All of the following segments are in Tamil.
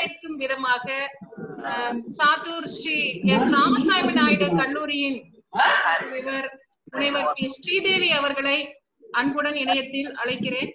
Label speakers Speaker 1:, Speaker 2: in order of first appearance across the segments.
Speaker 1: வரவேற்கும் விதமாக அஹ், சாத்தூர் ஸ்ரீ எஸ் ராமசாமி நாயுடு கல்லூரியின் முனைவர் முனைவர் பி ஸ்ரீதேவி அவர்களை அன்புடன் இணையத்தில் அழைக்கிறேன்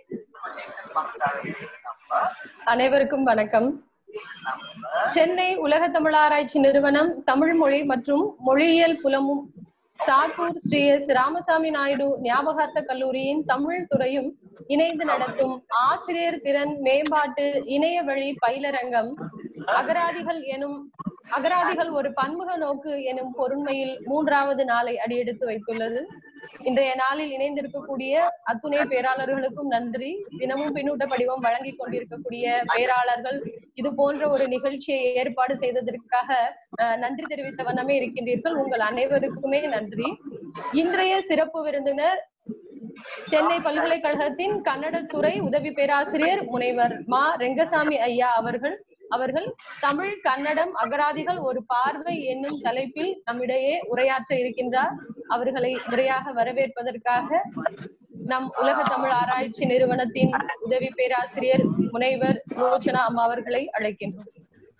Speaker 2: அனைவருக்கும் வணக்கம் சென்னை உலக தமிழாராய்ச்சி நிறுவனம் தமிழ் மொழி மற்றும் மொழியியல் புலமும் சாத்தூர் ஸ்ரீ எஸ் ராமசாமி நாயுடு ஞாபகார்த்த கல்லூரியின் தமிழ் துறையும் இணைந்து நடத்தும் ஆசிரியர் திறன் மேம்பாட்டு இணைய வழி பயிலரங்கம் அகராதிகள் எனும் அகராதிகள் ஒரு பன்முக நோக்கு எனும் பொருண்மையில் மூன்றாவது நாளை அடியெடுத்து வைத்துள்ளது இன்றைய நாளில் இணைந்திருக்கக்கூடிய அத்துணை பேராளர்களுக்கும் நன்றி தினமும் பின்னூட்ட படிவம் வழங்கிக் கொண்டிருக்கக்கூடிய பேராளர்கள் இது போன்ற ஒரு நிகழ்ச்சியை ஏற்பாடு செய்ததற்காக அஹ், நன்றி தெரிவித்த வண்ணமே இருக்கின்றீர்கள் உங்கள் அனைவருக்குமே நன்றி இன்றைய சிறப்பு விருந்தினர் சென்னை பல்கலைக்கழகத்தின் கன்னடத்துறை உதவி பேராசிரியர் முனைவர் மா ரெங்கசாமி ஐயா அவர்கள் அவர்கள் தமிழ் கன்னடம் அகராதிகள் ஒரு பார்வை என்னும் தலைப்பில் நம்மிடையே உரையாற்ற இருக்கின்றார் அவர்களை முறையாக வரவேற்பதற்காக நம் உலக தமிழ் ஆராய்ச்சி நிறுவனத்தின் உதவி பேராசிரியர் முனைவர் சுலோச்சனா அம்மா அவர்களை அழைக்கின்றோம்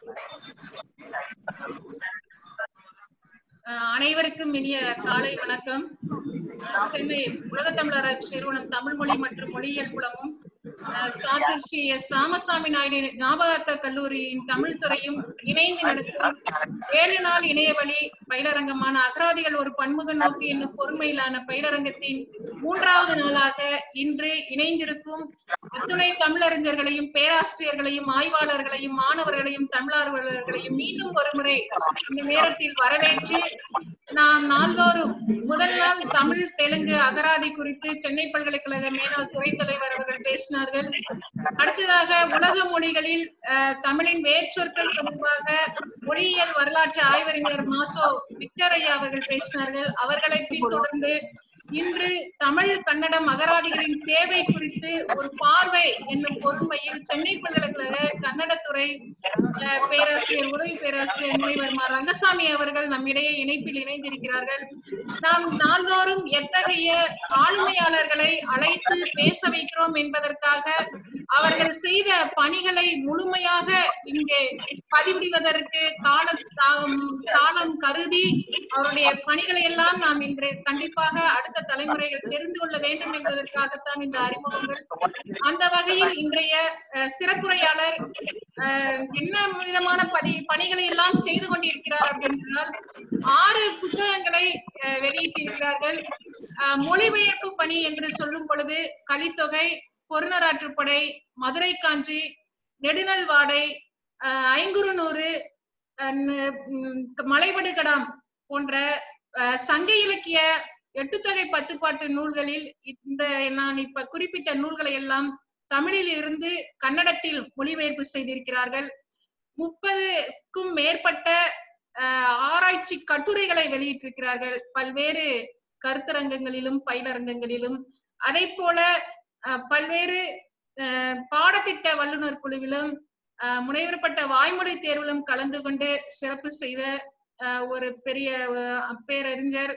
Speaker 1: அஹ், அனைவருக்கும் இனிய காலை வணக்கம் அஹ், சென்னை உலக தமிழராட்சி நிறுவனம் தமிழ் மொழி மற்றும் மொழியியல் புலமும் அஹ், சாத்தூர் ஸ்ரீ எஸ் ராமசாமி நாயுடு ஞாபகார்த்த கல்லூரியின் தமிழ் துறையும் இணைந்து நடத்தும் ஏழு நாள் இணையவழி பயிலரங்கமான அகராதிகள் ஒரு பன்முக நோக்கு என்னும் பொறுமையிலான பயிலரங்கத்தின் மூன்றாவது நாளாக இன்று இணைந்திருக்கும் அத்துணை தமிழறிஞர்களையும் பேராசிரியர்களையும் ஆய்வாளர்களையும் மாணவர்களையும் தமிழார்வலர்களையும் மீண்டும் ஒருமுறை இந்த நேரத்தில் வரவேற்று நாம் நாள்தோறும் முதல் நாள் தமிழ் தெலுங்கு அகராதி குறித்து சென்னை பல்கலைக்கழக மேலாள் துறை தலைவர் அவர்கள் பேசினார்கள் அடுத்ததாக உலக மொழிகளில் அஹ், தமிழின் வேர்ச்சொற்கள் தொடர்பாக மொழியியல் வரலாற்று ஆய்வறிஞர் மாசோ விக்டர் ஐயா அவர்கள் பேசினார்கள் அவர்களை பின்தொடர்ந்து இன்று தமிழ் கன்னடம் அகராதிகளின் தேவை குறித்து ஒரு பார்வை என்னும் பொறுமையில் சென்னை பல்கலைக்கழக கன்னடத்துறை அஹ், பேராசிரியர் உதவி பேராசிரியர் முனைவர் மா ரங்கசாமி அவர்கள் நம்மிடையே இணைப்பில் இணைந்திருக்கிறார்கள் நாம் நாள்தோறும் எத்தகைய ஆளுமையாளர்களை அழைத்து பேச வைக்கிறோம் என்பதற்காக அவர்கள் செய்த பணிகளை முழுமையாக இங்கே பதிவிடுவதற்கு கால தாகம் காலம் கருதி அவருடைய பணிகளை எல்லாம் நாம் இன்று கண்டிப்பாக அடுத்த தலைமுறைகள் தெரிந்து கொள்ள வேண்டும் என்பதற்காகத்தான் இந்த அறிமுகங்கள் அந்த வகையில் இன்றைய அஹ், சிறப்புரையாளர் அஹ், என்ன விதமான பதி பணிகளை எல்லாம் செய்து கொண்டிருக்கிறார் அப்படின்றால் ஆறு புத்தகங்களை அஹ், வெளியிட்டிருக்கிறார்கள் அஹ், மொழிபெயர்ப்பு பணி என்று சொல்லும் பொழுது கலித்தொகை பொருணராற்றுப்படை மதுரை காஞ்சி நெடுநல் வாடை அஹ், ஐங்குறுநூறு அஹ், ந- ம், மலைபடுகடாம் போன்ற அஹ், சங்க இலக்கிய எட்டுத்தொகை பத்துப்பாட்டு நூல்களில் இந்த நான் இப்ப குறிப்பிட்ட நூல்களை எல்லாம் தமிழில் இருந்து கன்னடத்தில் மொழிபெயர்ப்பு செய்திருக்கிறார்கள் முப்பதுக்கும் மேற்பட்ட அஹ், ஆராய்ச்சி கட்டுரைகளை வெளியிட்டிருக்கிறார்கள் பல்வேறு கருத்தரங்கங்களிலும் பயிலரங்கங்களிலும் அதே போல அஹ், பல்வேறு அஹ், பாடத்திட்ட வல்லுநர் குழுவிலும் அஹ், முனைவர் பட்ட வாய்மொழி தேர்விலும் கலந்து கொண்டு சிறப்பு செய்த அஹ், ஒரு பெரிய அஹ், பேரறிஞர்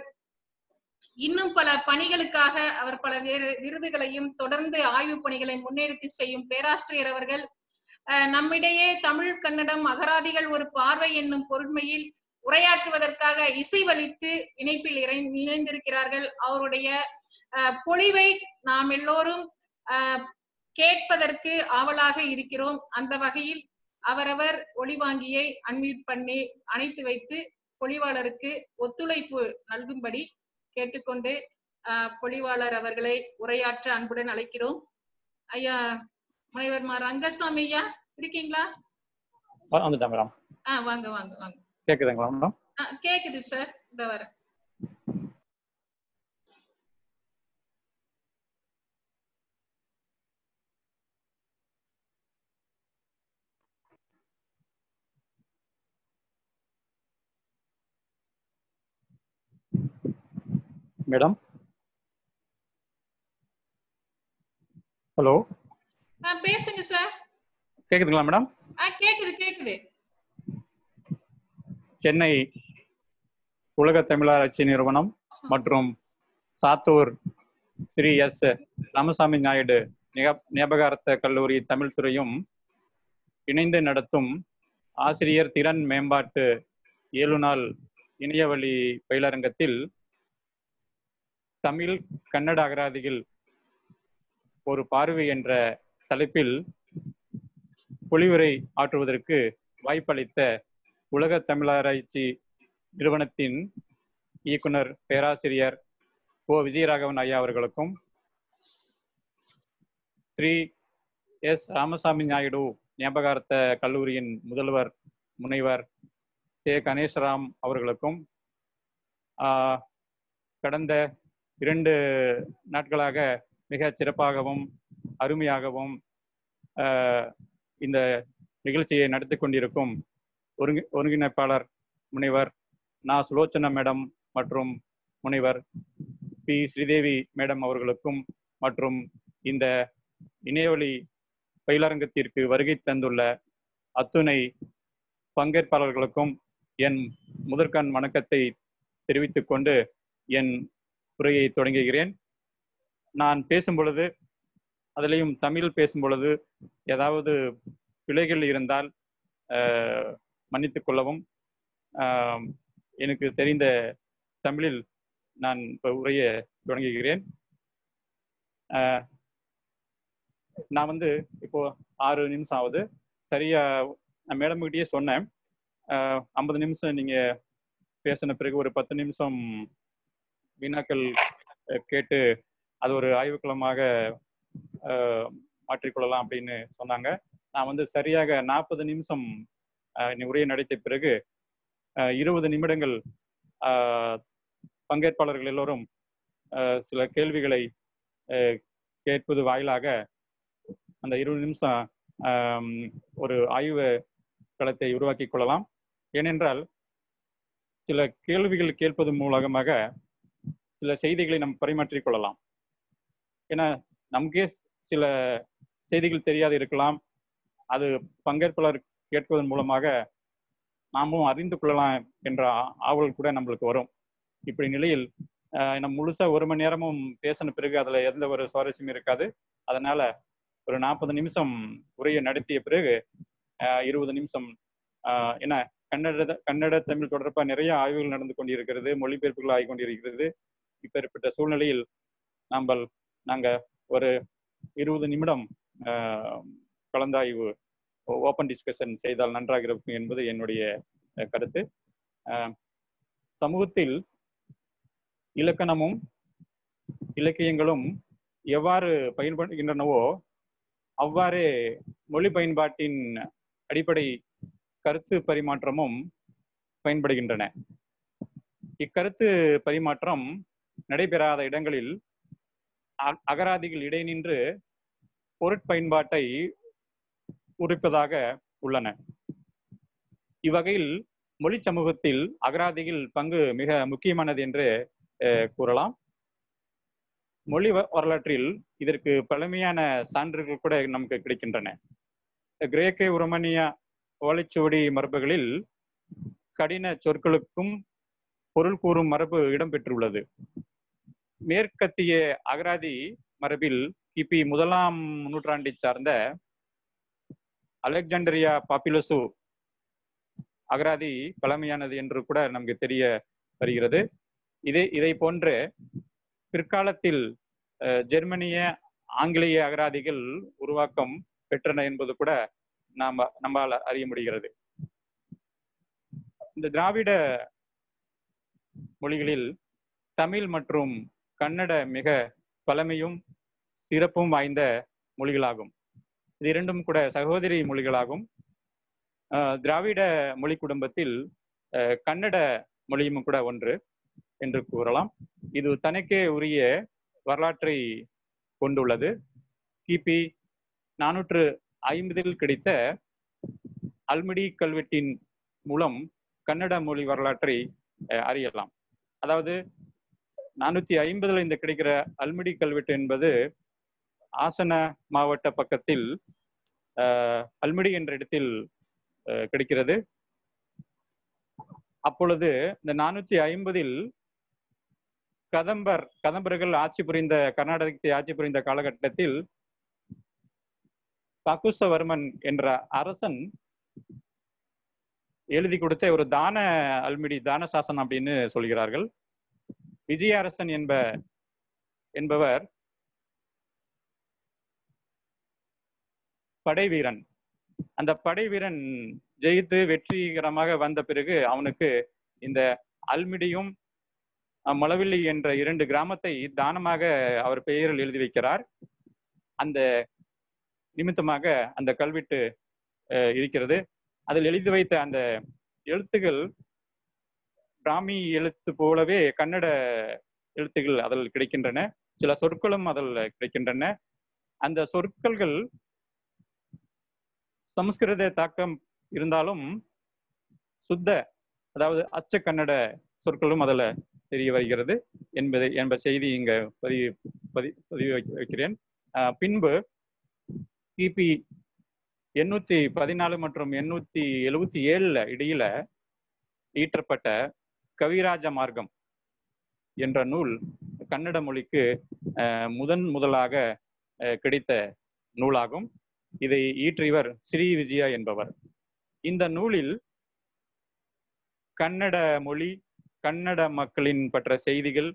Speaker 1: இன்னும் பல பணிகளுக்காக அவர் பல வேறு விருதுகளையும் தொடர்ந்து ஆய்வு பணிகளை முன்னெடுத்து செய்யும் பேராசிரியர் அவர்கள் அஹ், நம்மிடையே தமிழ் கன்னடம் அகராதிகள் ஒரு பார்வை என்னும் பொருண்மையில் உரையாற்றுவதற்காக இசைவலித்து இணைப்பில் இறை- இணைந்திருக்கிறார்கள் அவருடைய அஹ், பொழிவை நாம் எல்லோரும் அஹ், கேட்பதற்கு ஆவலாக இருக்கிறோம் அந்த வகையில் அவரவர் ஒளிவாங்கியை அன்மியூட் பண்ணி அணைத்து வைத்து பொழிவாளருக்கு ஒத்துழைப்பு நல்கும்படி கேட்டுக்கொண்டு அஹ், பொழிவாளர் அவர்களை உரையாற்ற அன்புடன் அழைக்கிறோம் ஐயா முனைவர் மா ரங்கசாமி ஐயா இருக்கீங்களா
Speaker 3: வ- வந்துட்டேன் மேடம்
Speaker 1: ஆ வாங்க வாங்க வாங்க
Speaker 3: கேக்குதுங்களா மேடம்
Speaker 1: ஆ, கேக்குது சார் இந்த வர
Speaker 3: மேடம் ஹலோ
Speaker 1: ஆ பேசுங்க சார்
Speaker 3: கேக்குதுங்களா மேடம்
Speaker 1: ஆ கேக்குது கேக்குது
Speaker 3: சென்னை உலக தமிழாராய்ச்சி நிறுவனம் மற்றும் சாத்தூர் ஸ்ரீ எஸ் ராமசாமி நாயுடு நிக- ஞாபகார்த்த கல்லூரி தமிழ் துறையும் இணைந்து நடத்தும் ஆசிரியர் திறன் மேம்பாட்டு ஏழு நாள் இணையவழி பயிலரங்கத்தில் தமிழ் கன்னட அகராதிகள் ஒரு பார்வை என்ற தலைப்பில் பொழிவுரை ஆற்றுவதற்கு வாய்ப்பளித்த உலக தமிழாராய்ச்சி நிறுவனத்தின் இயக்குனர் பேராசிரியர் ஓ விஜயராகவன் ஐயா அவர்களுக்கும் ஸ்ரீ எஸ் ராமசாமி நாயுடு ஞாபகார்த்த கல்லூரியின் முதல்வர் முனைவர் சே கணேஷ்ராம் அவர்களுக்கும் ஆஹ், கடந்த இரண்டு நாட்களாக மிக சிறப்பாகவும் அருமையாகவும் ஆஹ், இந்த நிகழ்ச்சியை நடத்தி கொண்டிருக்கும் ஒருங்கி ஒருங்கிணைப்பாளர் முனைவர் நா சுலோச்சனா மேடம் மற்றும் முனைவர் பி ஸ்ரீதேவி மேடம் அவர்களுக்கும் மற்றும் இந்த இணையவழி பயிலரங்கத்திற்கு வருகை தந்துள்ள அத்துணை பங்கேற்பாளர்களுக்கும் என் முதற்கண் வணக்கத்தை தெரிவித்துக் கொண்டு என் உரையை தொடங்குகிறேன் நான் பேசும் பொழுது அதிலையும் தமிழ் பேசும் பொழுது ஏதாவது பிழைகள் இருந்தால் ஆஹ், மன்னித்துக் கொள்ளவும் ஆஹ், எனக்கு தெரிந்த தமிழில் நான் இப்ப உரையை தொடங்குகிறேன் ஆஹ், நான் வந்து இப்போ ஆறு நிமிஷம் ஆகுது சரியா நான் மேடம் கிட்டயே சொன்னேன் ஐம்பது நிமிஷம் நீங்க பேசின பிறகு ஒரு பத்து நிமிஷம் வினாக்கள் அஹ், கேட்டு அது ஒரு ஆய்வுக்களமாக அஹ், மாற்றிக்கொள்ளலாம் அப்படின்னு சொன்னாங்க நான் வந்து சரியாக நாற்பது நிமிஷம் அஹ், இந்த உரையை நடத்திய பிறகு அஹ், இருபது நிமிடங்கள் அஹ், பங்கேற்பாளர்கள் எல்லோரும் அஹ், சில கேள்விகளை அஹ், கேட்பது வாயிலாக அந்த இருபது நிமிஷம் ஆம், ஒரு ஆய்வு களத்தை உருவாக்கி கொள்ளலாம் ஏனென்றால் சில கேள்விகள் கேட்பது மூலமாக சில செய்திகளை நாம் பரிமாற்றிக் கொள்ளலாம் ஏன்னா நமக்கே சில செய்திகள் தெரியாது இருக்கலாம் அது பங்கேற்பாளர் கேட்பதன் மூலமாக நாமும் அறிந்து கொள்ளலாம் என்ற ஆ- ஆவல் கூட நம்மளுக்கு வரும் இப்படி நிலையில் ஆஹ், நம்ம முழுசா ஒரு மணி நேரமும் பேசின பிறகு அதுல எந்த ஒரு சுவாரஸ்யமும் இருக்காது அதனால ஒரு நாற்பது நிமிஷம் உரையை நடத்திய பிறகு ஆஹ், இருபது நிமிஷம் ஆஹ், என்ன கன்னட கன்னட தமிழ் தொடர்பாக நிறைய ஆய்வுகள் நடந்து கொண்டிருக்கிறது மொழிபெயர்ப்புகள் ஆகி கொண்டிருக்கிறது இப்பேற்பட்ட சூழ்நிலையில் நாங்கள் நாங்க ஒரு இருபது நிமிடம் ஆஹ், கலந்தாய்வு ஓப்பன் டிஸ்கஷன் செய்தால் நன்றாக இருக்கும் என்பது என்னுடைய அஹ், கருத்து ஆஹ், சமூகத்தில் இலக்கணமும் இலக்கியங்களும் எவ்வாறு பயன்படுகின்றனவோ அவ்வாறே மொழி பயன்பாட்டின் அடிப்படை கருத்து பரிமாற்றமும் பயன்படுகின்றன இக்கருத்து பரிமாற்றம் நடைபெறாத இடங்களில் அ- அகராதிகள் இடைநின்று பொருட்பயன்பாட்டை உரைப்பதாக உள்ளன இவ்வகையில் மொழி சமூகத்தில் அகராதிகள் பங்கு மிக முக்கியமானது என்று அஹ், கூறலாம் மொழி வ- வரலாற்றில் இதற்கு பழமையான சான்றுகள் கூட நமக்கு கிடைக்கின்றன கிரேக்க உரோமனிய ஓலைச்சுவடி மரபுகளில் கடின சொற்களுக்கும் பொருள் கூறும் மரபு இடம்பெற்றுள்ளது மேற்கத்திய அகராதி மரபில் கிபி முதலாம் நூற்றாண்டை சார்ந்த அலெக்சாண்டரியா பாப்புலசு அகராதி பழமையானது என்று கூட நமக்கு தெரிய வருகிறது இதே இதை போன்று பிற்காலத்தில் அஹ், ஜெர்மனிய ஆங்கிலேய அகராதிகள் உருவாக்கம் பெற்றன என்பது கூட நாம நம்மால் அறிய முடிகிறது இந்த திராவிட மொழிகளில் தமிழ் மற்றும் கன்னட மிக பழமையும் சிறப்பும் வாய்ந்த மொழிகளாகும் இது இரண்டும் கூட சகோதரி மொழிகளாகும் அஹ், திராவிட மொழி குடும்பத்தில் அஹ், கன்னட மொழியும் கூட ஒன்று என்று கூறலாம் இது தனக்கே உரிய வரலாற்றை கொண்டுள்ளது கிபி நானூற்று ஐம்பதில் கிடைத்த அல்மிடி கல்வெட்டின் மூலம் கன்னட மொழி வரலாற்றை அஹ், அறியலாம் அதாவது நானூத்தி ஐம்பதுல இந்த கிடைக்கிற அல்மிடி கல்வெட்டு என்பது ஆசன மாவட்ட பக்கத்தில் அஹ், அல்மிடி என்ற இடத்தில் அஹ், கிடைக்கிறது அப்பொழுது இந்த நானூத்தி ஐம்பதில் கதம்பர் கதம்பர்கள் ஆட்சி புரிந்த கர்நாடகத்தை ஆட்சி புரிந்த காலகட்டத்தில் காக்குஸ்தவர்மன் என்ற அரசன் எழுதி கொடுத்த ஒரு தான அல்மிடி தான சாசனம் அப்படின்னு சொல்கிறார்கள் விஜயாரசன் என்ப என்பவர் படை வீரன் அந்த படை வீரன் ஜெயித்து வெற்றிகரமாக வந்த பிறகு அவனுக்கு இந்த அல்மிடியும் அஹ், மலவில்லி என்ற இரண்டு கிராமத்தை தானமாக அவர் பெயரில் எழுதி வைக்கிறார் அந்த நிமித்தமாக அந்த கல்வெட்டு அஹ், இருக்கிறது அதில் எழுதி வைத்த அந்த எழுத்துகள் பிராமி எழுத்து போலவே கன்னட எழுத்துகள் அதில் கிடைக்கின்றன சில சொற்களும் அதில் கிடைக்கின்றன அந்த சொற்கள்கள் சமஸ்கிருத தாக்கம் இருந்தாலும் சுத்த அதாவது அச்ச கன்னட சொற்களும் அதில் தெரிய வருகிறது என்பதை என்ப செய்தி இங்க பதிவு பதி பதிவு வைக்க- வைக்கிறேன் ஆஹ் பின்பு கிபி எண்ணூத்தி பதினாலு மற்றும் எண்ணூத்தி எழுவத்தி ஏழுல இடையில ஈற்றப்பட்ட கவிராஜ மார்க்கம் என்ற நூல் கன்னட மொழிக்கு ஆஹ் முதன் முதலாக ஆஹ் கிடைத்த நூலாகும் இதை ஈற்றியவர் ஸ்ரீ விஜயா என்பவர் இந்த நூலில் கன்னட மொழி கன்னட மக்களின் பற்ற செய்திகள்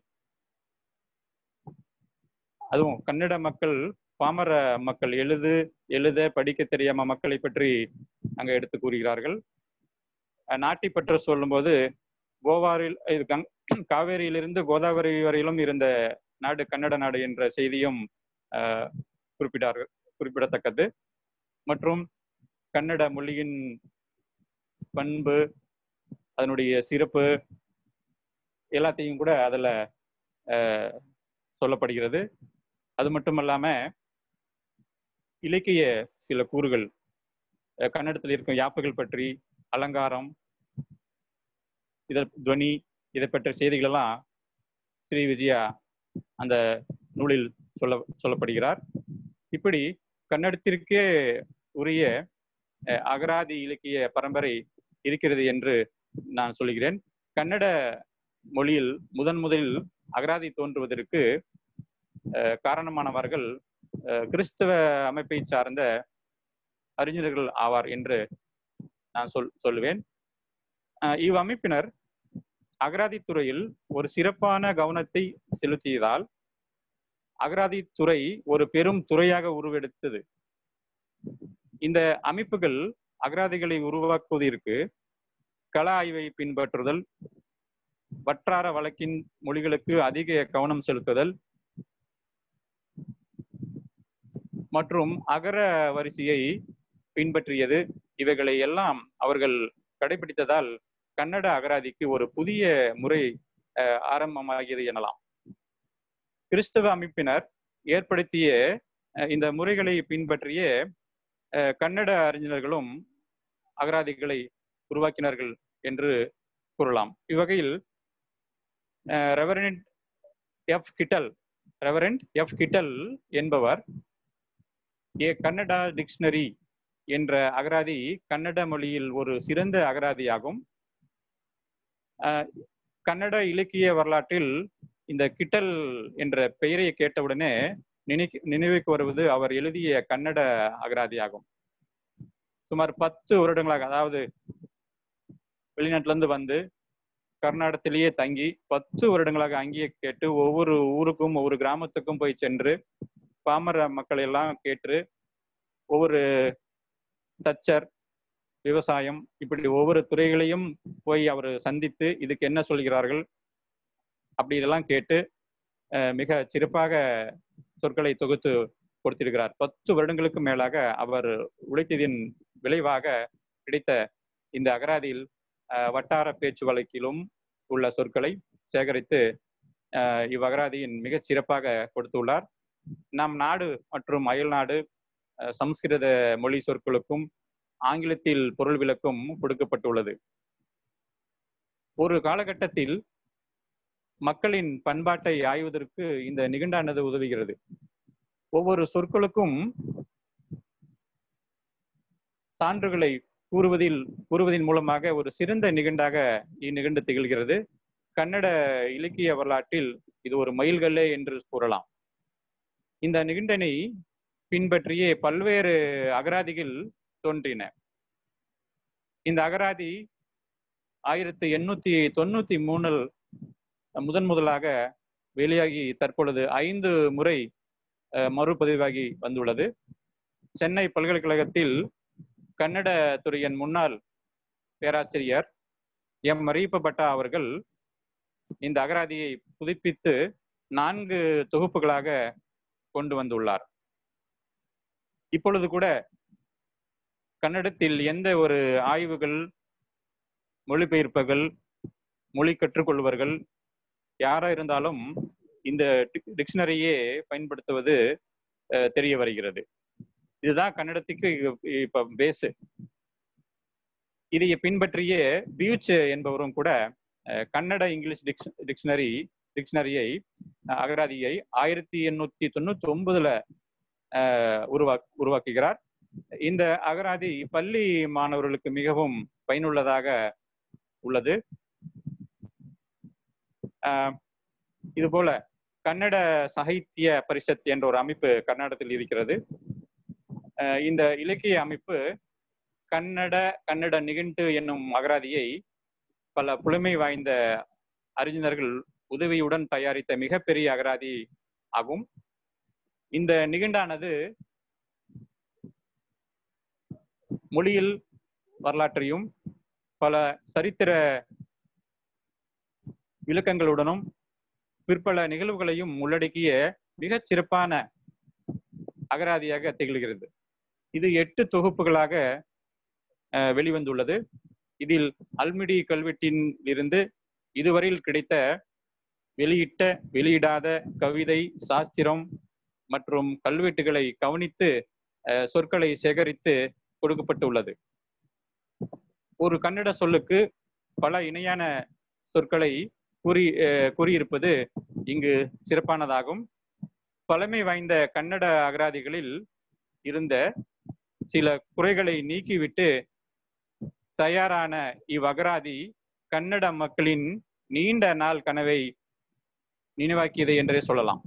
Speaker 3: அதுவும் கன்னட மக்கள் பாமர மக்கள் எழுது எழுத படிக்க தெரியாம மக்களை பற்றி அங்க எடுத்து கூறுகிறார்கள் அஹ் நாட்டை பற்றி சொல்லும்போது கோவாரில் இது கங் காவேரியிலிருந்து கோதாவரி வரையிலும் இருந்த நாடு கன்னட நாடு என்ற செய்தியும் அஹ், குறிப்பிட்டார்கள் குறிப்பிடத்தக்கது மற்றும் கன்னட மொழியின் பண்பு அதனுடைய சிறப்பு எல்லாத்தையும் கூட அதுல அஹ், சொல்லப்படுகிறது அது மட்டுமல்லாம இலக்கிய சில கூறுகள் அஹ், கன்னடத்தில் இருக்கும் யாப்புகள் பற்றி அலங்காரம் இத துவனி இதை பற்றிய செய்திகள் எல்லாம் ஸ்ரீ விஜயா அந்த நூலில் சொல்ல சொல்லப்படுகிறார் இப்படி கன்னடத்திற்கே உரிய அஹ், அகராதி இலக்கிய பரம்பரை இருக்கிறது என்று நான் சொல்கிறேன் கன்னட மொழியில் முதன் முதலில் அகராதி தோன்றுவதற்கு அஹ், காரணமானவர்கள் அஹ், கிறிஸ்தவ அமைப்பை சார்ந்த அறிஞர்கள் ஆவார் என்று நான் சொல் சொல்லுவேன் அஹ், இவ்வமைப்பினர் அகராதி துறையில் ஒரு சிறப்பான கவனத்தை செலுத்தியதால் அகராதி துறை ஒரு பெரும் துறையாக உருவெடுத்தது இந்த அமைப்புகள் அகராதிகளை உருவாக்குவதற்கு கள ஆய்வை பின்பற்றுதல் வட்டார வழக்கின் மொழிகளுக்கு அதிக கவனம் செலுத்துதல் மற்றும் அகர வரிசையை பின்பற்றியது இவைகளை எல்லாம் அவர்கள் கடைபிடித்ததால் கன்னட அகராதிக்கு ஒரு புதிய முறை அஹ், ஆரம்பமாகியது எனலாம் கிறிஸ்தவ அமைப்பினர் ஏற்படுத்திய அஹ், இந்த முறைகளை பின்பற்றிய அஹ், கன்னட அறிஞர்களும் அகராதிகளை உருவாக்கினார்கள் என்று கூறலாம் இவ்வகையில் reverend F Kittel reverend F Kittel என்பவர் ஏ கன்னடா டிக்ஷனரி என்ற அகராதி கன்னட மொழியில் ஒரு சிறந்த அகராதியாகும் அஹ், கன்னட இலக்கிய வரலாற்றில் இந்த கிட்டல் என்ற பெயரை கேட்டவுடனே நினைக்க நினைவுக்கு வருவது அவர் எழுதிய கன்னட அகராதியாகும் சுமார் பத்து வருடங்களாக அதாவது வெளிநாட்டுல இருந்து வந்து கர்நாடகத்திலேயே தங்கி பத்து வருடங்களாக அங்கேயே கேட்டு ஒவ்வொரு ஊருக்கும் ஒவ்வொரு கிராமத்துக்கும் போய் சென்று பாமர மக்கள் எல்லாம் கேட்டு ஒவ்வொரு தச்சர் விவசாயம் இப்படி ஒவ்வொரு துறைகளையும் போய் அவர் சந்தித்து இதுக்கு என்ன சொல்கிறார்கள் அப்படி இதெல்லாம் கேட்டு அஹ், மிக சிறப்பாக சொற்களை தொகுத்து கொடுத்திருக்கிறார் பத்து வருடங்களுக்கு மேலாக அவர் உழைத்ததின் விளைவாக கிடைத்த இந்த அகராதியில் அஹ், வட்டார பேச்சு வழக்கிலும் உள்ள சொற்களை சேகரித்து அஹ், இவ்வகராதியின் மிகச் சிறப்பாக கொடுத்துள்ளார் நம் நாடு மற்றும் அயல் நாடு அஹ், சமஸ்கிருத மொழி சொற்களுக்கும் ஆங்கிலத்தில் பொருள் விளக்கும் கொடுக்கப்பட்டுள்ளது ஒரு காலகட்டத்தில் மக்களின் பண்பாட்டை ஆய்வதற்கு இந்த நிகண்டானது உதவுகிறது ஒவ்வொரு சொற்களுக்கும் சான்றுகளை கூறுவதில் கூறுவதன் மூலமாக ஒரு சிறந்த நிகண்டாக இந்நிகண்டு திகழ்கிறது கன்னட இலக்கிய வரலாற்றில் இது ஒரு மைல்கல்லே என்று கூறலாம் இந்த நிகண்டனை பின்பற்றிய பல்வேறு அகராதிகள் தோன்றின இந்த அகராதி ஆயிரத்தி எண்ணூத்தி தொண்ணூத்தி மூணில் முதன் முதலாக வெளியாகி தற்பொழுது ஐந்து முறை அஹ், மறுபதிவாகி வந்துள்ளது சென்னை பல்கலைக்கழகத்தில் கன்னட துறையின் முன்னாள் பேராசிரியர் எம் மரியப்ப பட்டா அவர்கள் இந்த அகராதியை புதுப்பித்து நான்கு தொகுப்புகளாக கொண்டு வந்துள்ளார் இப்பொழுது கூட கன்னடத்தில் எந்த ஒரு ஆய்வுகள் மொழிபெயர்ப்புகள் மொழி கற்றுக்கொள்வர்கள் யாரா இருந்தாலும் இந்த டிக்ஷனரியே பயன்படுத்துவது அஹ், தெரிய வருகிறது இதுதான் கன்னடத்துக்கு இப்ப பேஸு இதை பின்பற்றிய பியூச் என்பவரும் கூட அஹ், கன்னட இங்கிலீஷ் டிக்ஷ டிக்ஷனரி டிக்ஷனரியை அஹ், அகராதியை ஆயிரத்தி எண்ணூத்தி தொண்ணூத்தி ஒன்பதுல அஹ், உருவா உருவாக்குகிறார் இந்த அகராதி பள்ளி மாணவர்களுக்கு மிகவும் பயனுள்ளதாக உள்ளது அஹ், இதுபோல கன்னட சாகித்ய பரிஷத் என்ற ஒரு அமைப்பு கர்நாடகத்தில் இருக்கிறது அஹ், இந்த இலக்கிய அமைப்பு கன்னட கன்னட நிகண்டு என்னும் அகராதியை பல புலமை வாய்ந்த அறிஞர்கள் உதவியுடன் தயாரித்த மிகப்பெரிய அகராதி ஆகும் இந்த நிகண்டானது மொழியில் வரலாற்றையும் பல சரித்திர விளக்கங்களுடனும் பிற்பல நிகழ்வுகளையும் உள்ளடக்கிய மிகச் சிறப்பான அகராதியாக திகழ்கிறது இது எட்டு தொகுப்புகளாக அஹ், வெளிவந்துள்ளது இதில் அல்மிடி கல்வெட்டின் இருந்து இதுவரையில் கிடைத்த வெளியிட்ட வெளியிடாத கவிதை சாஸ்திரம் மற்றும் கல்வெட்டுகளை கவனித்து அஹ், சொற்களை சேகரித்து கொடுக்கப்பட்டுள்ளது ஒரு கன்னட சொல்லுக்கு பல இணையான சொற்களை கூறி அஹ், கூறியிருப்பது இங்கு சிறப்பானதாகும் பழமை வாய்ந்த கன்னட அகராதிகளில் இருந்த சில குறைகளை நீக்கிவிட்டு தயாரான இவ்வகராதி கன்னட மக்களின் நீண்ட நாள் கனவை நினைவாக்கியது என்றே சொல்லலாம்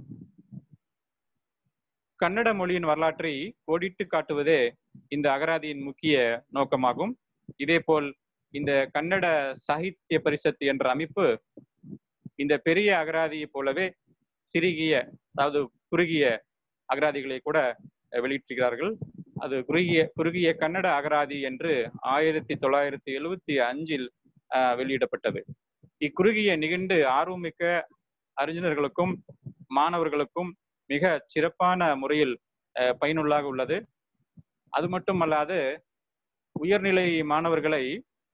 Speaker 3: கன்னட மொழியின் வரலாற்றை கோடிட்டு காட்டுவதே இந்த அகராதியின் முக்கிய நோக்கமாகும் இதேபோல் இந்த கன்னட சாகித்ய பரிஷத் என்ற அமைப்பு இந்த பெரிய அகராதியை போலவே சிறுகிய அதாவது குறுகிய அகராதிகளை கூட அஹ், வெளியிட்டிருக்கிறார்கள் அது குறுகிய குறுகிய கன்னட அகராதி என்று ஆயிரத்தி தொள்ளாயிரத்தி எழுவத்தி அஞ்சில் அஹ், வெளியிடப்பட்டது இக்குறுகிய நிகண்டு ஆர்வமிக்க அறிஞர்களுக்கும் மாணவர்களுக்கும் மிக சிறப்பான முறையில் அஹ், பயனுள்ளாக உள்ளது அது மட்டுமல்லாது உயர்நிலை மாணவர்களை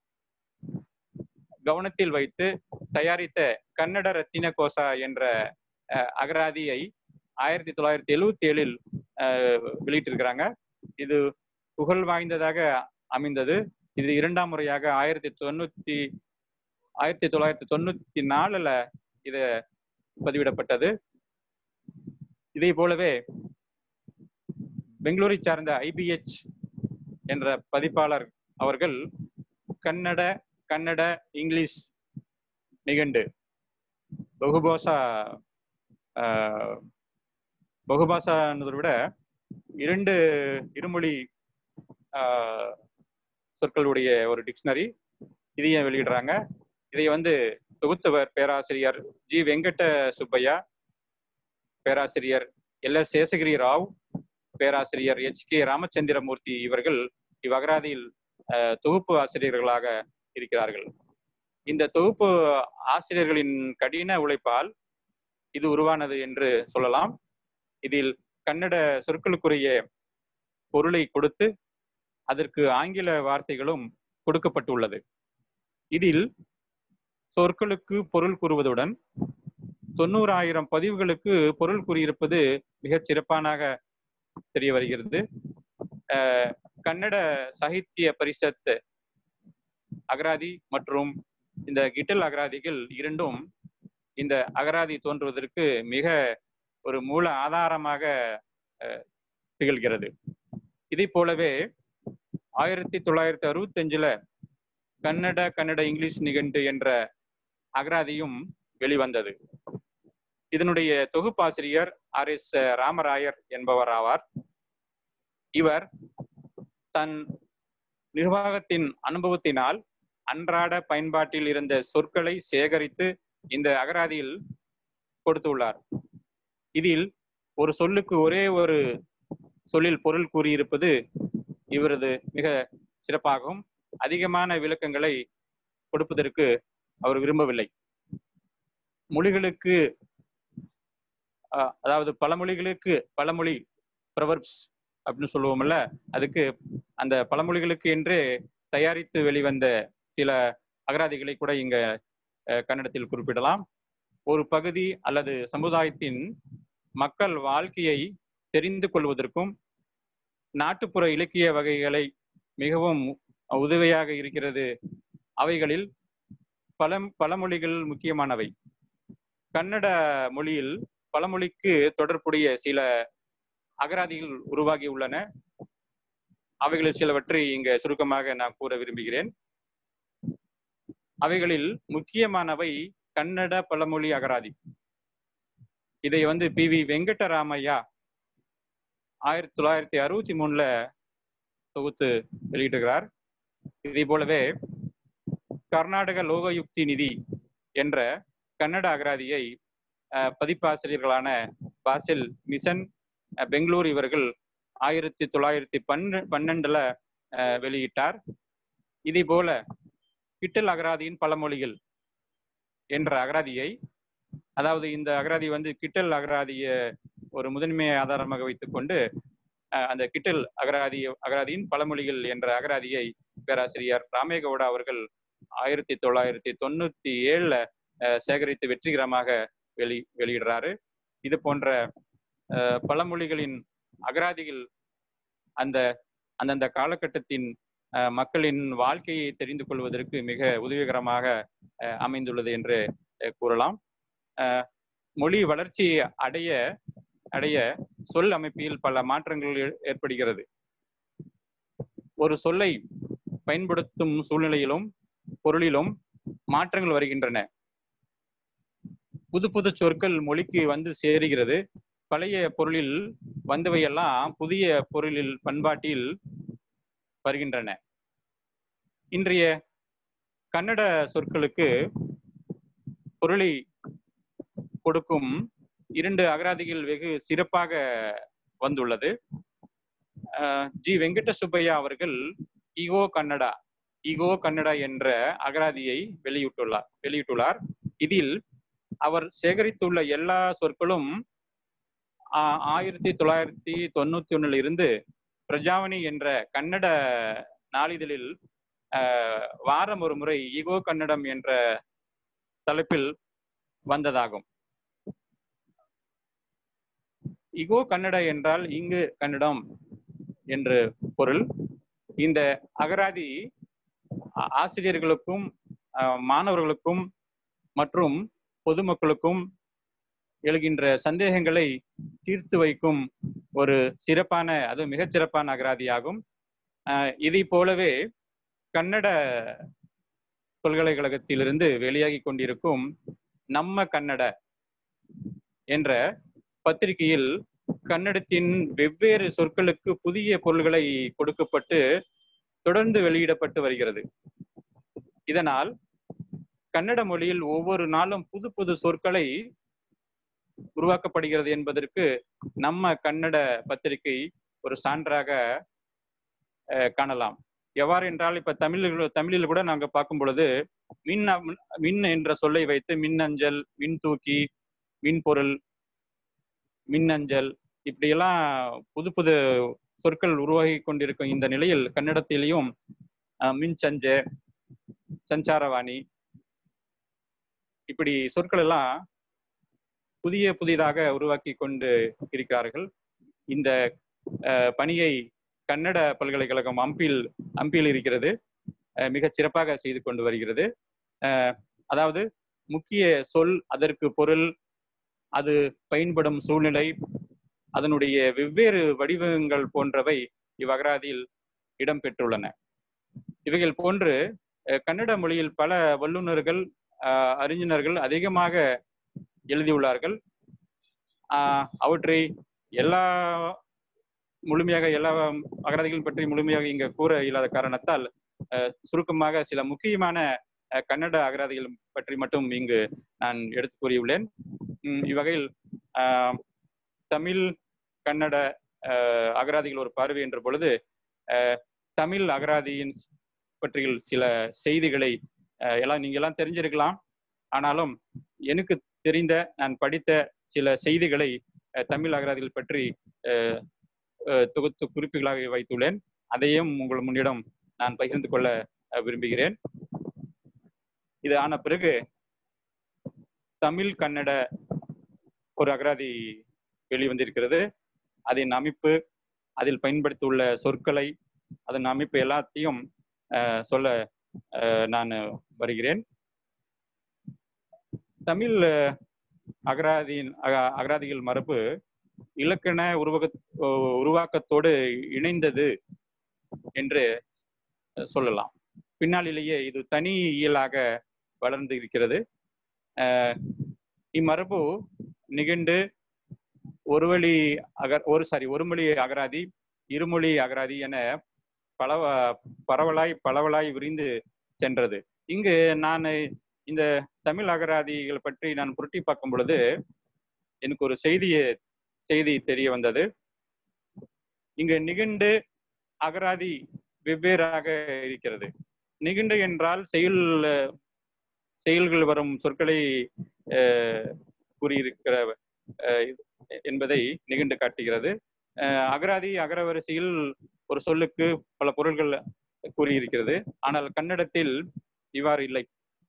Speaker 3: கவனத்தில் வைத்து தயாரித்த கன்னட ரத்தின கோசா என்ற அஹ், அகராதியை ஆயிரத்தி தொள்ளாயிரத்தி எழுவத்தி ஏழில் வெளியிட்டிருக்கிறாங்க இது புகழ் வாய்ந்ததாக அமைந்தது இது இரண்டாம் முறையாக ஆயிரத்தி தொண்ணூத்தி ஆயிரத்தி தொள்ளாயிரத்தி தொண்ணூத்தி நாலுல இது பதிவிடப்பட்டது இதை போலவே பெங்களூரை சார்ந்த ஐபிஎச் என்ற பதிப்பாளர் அவர்கள் கன்னட கன்னட இங்கிலீஷ் நிகண்டு பகுபாஷா ஆஹ், பகுபாஷான்றதை விட இரண்டு இருமொழி ஆஹ், சொற்களுடைய ஒரு டிக்ஷனரி இதையும் வெளியிடுறாங்க இதை வந்து தொகுத்தவர் பேராசிரியர் ஜி வெங்கட சுப்பையா பேராசிரியர் எல் எஸ் சேஷகிரி ராவ் பேராசிரியர் எச் கே ராமச்சந்திரமூர்த்தி இவர்கள் இவ்வகராதியில் அஹ், தொகுப்பு ஆசிரியர்களாக இருக்கிறார்கள் இந்த தொகுப்பு ஆசிரியர்களின் கடின உழைப்பால் இது உருவானது என்று சொல்லலாம் இதில் கன்னட சொற்களுக்குரிய பொருளை கொடுத்து அதற்கு ஆங்கில வார்த்தைகளும் கொடுக்கப்பட்டுள்ளது இதில் சொற்களுக்கு பொருள் கூறுவதுடன் தொண்ணூறாயிரம் பதிவுகளுக்கு பொருள் கூறியிருப்பது மிகச் சிறப்பானாக தெரிய வருகிறது அஹ், கன்னட சாகித்ய பரிஷத் அகராதி மற்றும் இந்த கிட்டல் அகராதிகள் இரண்டும் இந்த அகராதி தோன்றுவதற்கு மிக ஒரு மூல ஆதாரமாக அஹ், திகழ்கிறது இதை போலவே ஆயிரத்தி தொள்ளாயிரத்தி அறுபத்தி அஞ்சுல கன்னட கன்னட இங்கிலீஷ் நிகண்டு என்ற அகராதியும் வெளிவந்தது இதனுடைய தொகுப்பாசிரியர் ஆர் எஸ் ராமராயர் என்பவர் ஆவார் இவர் தன் நிர்வாகத்தின் அனுபவத்தினால் அன்றாட பயன்பாட்டில் இருந்த சொற்களை சேகரித்து இந்த அகராதியில் கொடுத்துள்ளார் இதில் ஒரு சொல்லுக்கு ஒரே ஒரு சொல்லில் பொருள் கூறியிருப்பது இவரது மிக சிறப்பாகவும் அதிகமான விளக்கங்களை கொடுப்பதற்கு அவர் விரும்பவில்லை மொழிகளுக்கு அஹ், அதாவது பல மொழிகளுக்கு பழமொழி ப்ரவர்ப்ஸ் அப்படின்னு சொல்லுவோம்ல அதுக்கு அந்த பழமொழிகளுக்கு என்றே தயாரித்து வெளிவந்த சில அகராதிகளை கூட இங்க அஹ், கன்னடத்தில் குறிப்பிடலாம் ஒரு பகுதி அல்லது சமுதாயத்தின் மக்கள் வாழ்க்கையை தெரிந்து கொள்வதற்கும் நாட்டுப்புற இலக்கிய வகைகளை மிகவும் உதவியாக இருக்கிறது அவைகளில் பல பழமொழிகள் முக்கியமானவை கன்னட மொழியில் பழமொழிக்கு தொடர்புடைய சில அகராதிகள் உருவாகி உள்ளன அவைகளில் சிலவற்றை இங்க சுருக்கமாக நான் கூற விரும்புகிறேன் அவைகளில் முக்கியமானவை கன்னட பழமொழி அகராதி இதை வந்து பி வி வெங்கடராமையா ஆயிரத்தி தொள்ளாயிரத்தி அறுபத்தி மூணுல தொகுத்து வெளியிட்டிருக்கிறார் இதே போலவே கர்நாடக லோகயுக்தி நிதி என்ற கன்னட அகராதியை அஹ், பதிப்பாசிரியர்களான பாசில் மிசன் அஹ், பெங்களூர் இவர்கள் ஆயிரத்தி தொள்ளாயிரத்தி பன்ன பன்னெண்டுல அஹ், வெளியிட்டார் இதே போல கிட்டல் அகராதியின் பழமொழிகள் என்ற அகராதியை அதாவது இந்த அகராதி வந்து கிட்டல் அகராதிய ஒரு முதன்மை ஆதாரமாக வைத்துக்கொண்டு அஹ், அந்த கிட்டல் அகராதி அகராதியின் பழமொழிகள் என்ற அகராதியை பேராசிரியர் ராமேகவுடா அவர்கள் ஆயிரத்தி தொள்ளாயிரத்தி தொண்ணூத்தி ஏழுல அஹ், சேகரித்து வெற்றிகரமாக வெளி வெளியிடுறாரு இது போன்ற அஹ், பழமொழிகளின் அகராதிகள் அந்த அந்தந்த காலகட்டத்தின் அஹ், மக்களின் வாழ்க்கையை தெரிந்து கொள்வதற்கு மிக உதவிகரமாக அஹ், அமைந்துள்ளது என்று அஹ், கூறலாம் அஹ், மொழி வளர்ச்சி அடைய அடைய சொல் அமைப்பில் பல மாற்றங்கள் ஏ- ஏற்படுகிறது ஒரு சொல்லை பயன்படுத்தும் சூழ்நிலையிலும் பொருளிலும் மாற்றங்கள் வருகின்றன புது புது சொற்கள் மொழிக்கு வந்து சேருகிறது பழைய பொருளில் வந்தவையெல்லாம் புதிய பொருளில் பண்பாட்டில் வருகின்றன இன்றைய கன்னட சொற்களுக்கு பொருளை கொடுக்கும் இரண்டு அகராதிகள் வெகு சிறப்பாக வந்துள்ளது அஹ் ஜி வெங்கட சுப்பையா அவர்கள் ஈகோ கன்னடா ஈகோ கன்னடா என்ற அகராதியை வெளியிட்டுள்ளார் வெளியிட்டுள்ளார் இதில் அவர் சேகரித்துள்ள எல்லா சொற்களும் ஆ- ஆயிரத்தி தொள்ளாயிரத்தி தொண்ணூத்தி ஒண்ணுல இருந்து பிரஜாவணி என்ற கன்னட நாளிதழில் ஆஹ், வாரம் ஒரு முறை ஈகோ கன்னடம் என்ற தலைப்பில் வந்ததாகும் இகோ கன்னட என்றால் இங்கு கன்னடம் என்று பொருள் இந்த அகராதி ஆ- ஆசிரியர்களுக்கும் ஆஹ், மாணவர்களுக்கும் மற்றும் பொதுமக்களுக்கும் எழுகின்ற சந்தேகங்களை தீர்த்து வைக்கும் ஒரு சிறப்பான அது மிகச் சிறப்பான அகராதியாகும் ஆஹ், இதைப் போலவே கன்னட பல்கலைக்கழகத்திலிருந்து வெளியாகி கொண்டிருக்கும் நம்ம கன்னட என்ற பத்திரிகையில் கன்னடத்தின் வெவ்வேறு சொற்களுக்கு புதிய பொருள்களை கொடுக்கப்பட்டு தொடர்ந்து வெளியிடப்பட்டு வருகிறது இதனால் கன்னட மொழியில் ஒவ்வொரு நாளும் புது புது சொற்களை உருவாக்கப்படுகிறது என்பதற்கு நம்ம கன்னட பத்திரிகை ஒரு சான்றாக அஹ், காணலாம் எவ்வாறு என்றால் இப்ப தமிழில் தமிழில் கூட நாங்க பார்க்கும் பொழுது மின் அம்- மின் என்ற சொல்லை வைத்து மின்னஞ்சல் மின் தூக்கி மின்பொருள் மின்னஞ்சல் இப்படியெல்லாம் புது புது சொற்கள் உருவாகி கொண்டிருக்கும் இந்த நிலையில் கன்னடத்திலையும் அஹ், மின்சஞ்ச சஞ்சாரவாணி இப்படி சொற்கள் எல்லாம் புதிய புதிதாக உருவாக்கி கொண்டு இருக்கிறார்கள் இந்த அஹ், பணியை கன்னட பல்கலைக்கழகம் அம்பில் அம்பில் இருக்கிறது அஹ், மிகச் சிறப்பாக செய்து கொண்டு வருகிறது அஹ், அதாவது முக்கிய சொல் அதற்கு பொருள் அது பயன்படும் சூழ்நிலை அதனுடைய வெவ்வேறு வடிவங்கள் போன்றவை இவ்வகராதியில் இடம்பெற்றுள்ளன இவைகள் போன்று அஹ், கன்னட மொழியில் பல வல்லுநர்கள் அஹ், அறிஞர்கள் அதிகமாக எழுதியுள்ளார்கள் ஆஹ், அவற்றை எல்லா முழுமையாக எல்லா அகராதிகள் பற்றி முழுமையாக இங்க கூற இல்லாத காரணத்தால் அஹ், சுருக்கமாக சில முக்கியமான அஹ், கன்னட அகராதிகள் பற்றி மட்டும் இங்கு நான் எடுத்து கூறியுள்ளேன் உம், இவ்வகையில் ஆஹ், தமிழ் கன்னட அஹ், அகராதிகள் ஒரு பார்வை என்ற பொழுது அஹ், தமிழ் அகராதியின் பற்றிய சில செய்திகளை அஹ், எல்லாம் நீங்க எல்லாம் தெரிஞ்சிருக்கலாம் ஆனாலும் எனக்கு தெரிந்த நான் படித்த சில செய்திகளை அஹ், தமிழ் அகராதிகள் பற்றி அஹ், அஹ், தொகுத்து குறிப்புகளாக வைத்துள்ளேன் அதையும் உங்கள் முன்னிடம் நான் பகிர்ந்து கொள்ள அஹ், விரும்புகிறேன் இது ஆன பிறகு தமிழ் கன்னட ஒரு அகராதி வெளிவந்திருக்கிறது அதன் அமைப்பு அதில் பயன்படுத்தியுள்ள சொற்களை அதன் அமைப்பு எல்லாத்தையும் அஹ், சொல்ல அஹ், நான் வருகிறேன் தமிழ் அஹ், அகராதியின் அக- அகராதிகள் மரபு இலக்கண உருவக உருவாக்கத்தோடு இணைந்தது என்று சொல்லலாம் பின்னாளிலேயே இது தனி இயலாக வளர்ந்து இருக்கிறது அஹ், இம்மரபு நிகண்டு ஒருவழி அகர் ஒரு சாரி ஒருமொழி அகராதி இருமொழி அகராதி என பல பரவலாய் பலவலாய் விரிந்து சென்றது இங்கு நான் இந்த தமிழ் அகராதிகள் பற்றி நான் புரட்டி பார்க்கும் பொழுது எனக்கு ஒரு செய்தியை செய்தி தெரிய வந்தது இங்கு நிகண்டு அகராதி வெவ்வேறாக இருக்கிறது நிகண்டு என்றால் செயல் செயல்கள் வரும் சொற்களை அஹ், கூறியிருக்கிற அஹ், என்பதை நிகண்டு காட்டுகிறது அஹ், அகராதி அகரவரிசையில் ஒரு சொல்லுக்கு பல பொருள்கள் கூறியிருக்கிறது ஆனால் கன்னடத்தில் இவ்வாறு இல்லை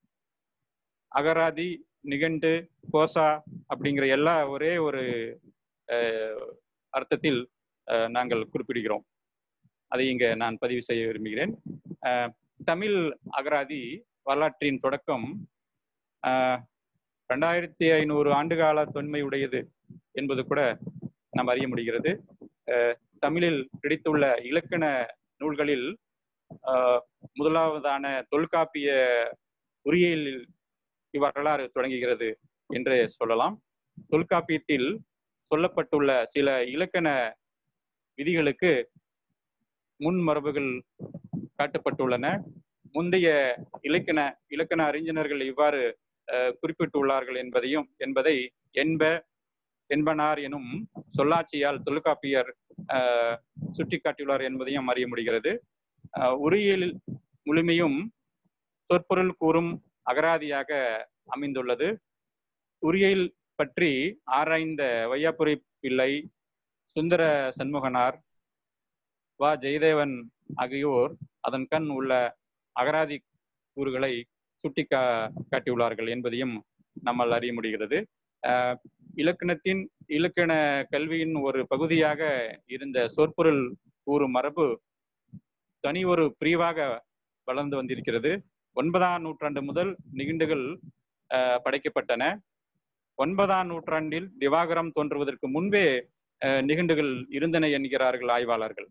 Speaker 3: அகராதி நிகண்டு கோசா அப்படிங்கிற எல்லா ஒரே ஒரு அஹ், அர்த்தத்தில் அஹ், நாங்கள் குறிப்பிடுகிறோம் அதை இங்க நான் பதிவு செய்ய விரும்புகிறேன் அஹ், தமிழ் அகராதி வரலாற்றின் தொடக்கம் அஹ், ரெண்டாயிரத்தி ஐநூறு ஆண்டுகால தொன்மை உடையது என்பது கூட நாம் அறிய முடிகிறது அஹ், தமிழில் கிடைத்துள்ள இலக்கண நூல்களில் அஹ், முதலாவதான தொல்காப்பிய உரியலில் இவ்வரலாறு தொடங்குகிறது என்று சொல்லலாம் தொல்காப்பியத்தில் சொல்லப்பட்டுள்ள சில இலக்கண விதிகளுக்கு முன்மரபுகள் காட்டப்பட்டுள்ளன முந்தைய இலக்கண இலக்கண அறிஞர்கள் இவ்வாறு அஹ், குறிப்பிட்டுள்ளார்கள் என்பதையும் என்பதை என்ப என்பனார் எனும் சொல்லாட்சியால் தொல்காப்பியர் அஹ், சுட்டிக்காட்டியுள்ளார் என்பதையும் அறிய முடிகிறது அஹ், உரியியல் முழுமையும் சொற்பொருள் கூறும் அகராதியாக அமைந்துள்ளது உரியல் பற்றி ஆராய்ந்த வையாபுரி பிள்ளை சுந்தர சண்முகனார் வா ஜெயதேவன் ஆகியோர் அதன் கண் உள்ள அகராதி கூறுகளை சுட்டி கா காட்டியுள்ளார்கள் என்பதையும் நம்மால் அறிய முடிகிறது அஹ், இலக்கணத்தின் இலக்கண கல்வியின் ஒரு பகுதியாக இருந்த சொற்பொருள் கூறும் மரபு தனி ஒரு பிரிவாக வளர்ந்து வந்திருக்கிறது ஒன்பதாம் நூற்றாண்டு முதல் நிகண்டுகள் அஹ், படைக்கப்பட்டன ஒன்பதாம் நூற்றாண்டில் திவாகரம் தோன்றுவதற்கு முன்பே அஹ், நிகண்டுகள் இருந்தன என்கிறார்கள் ஆய்வாளர்கள்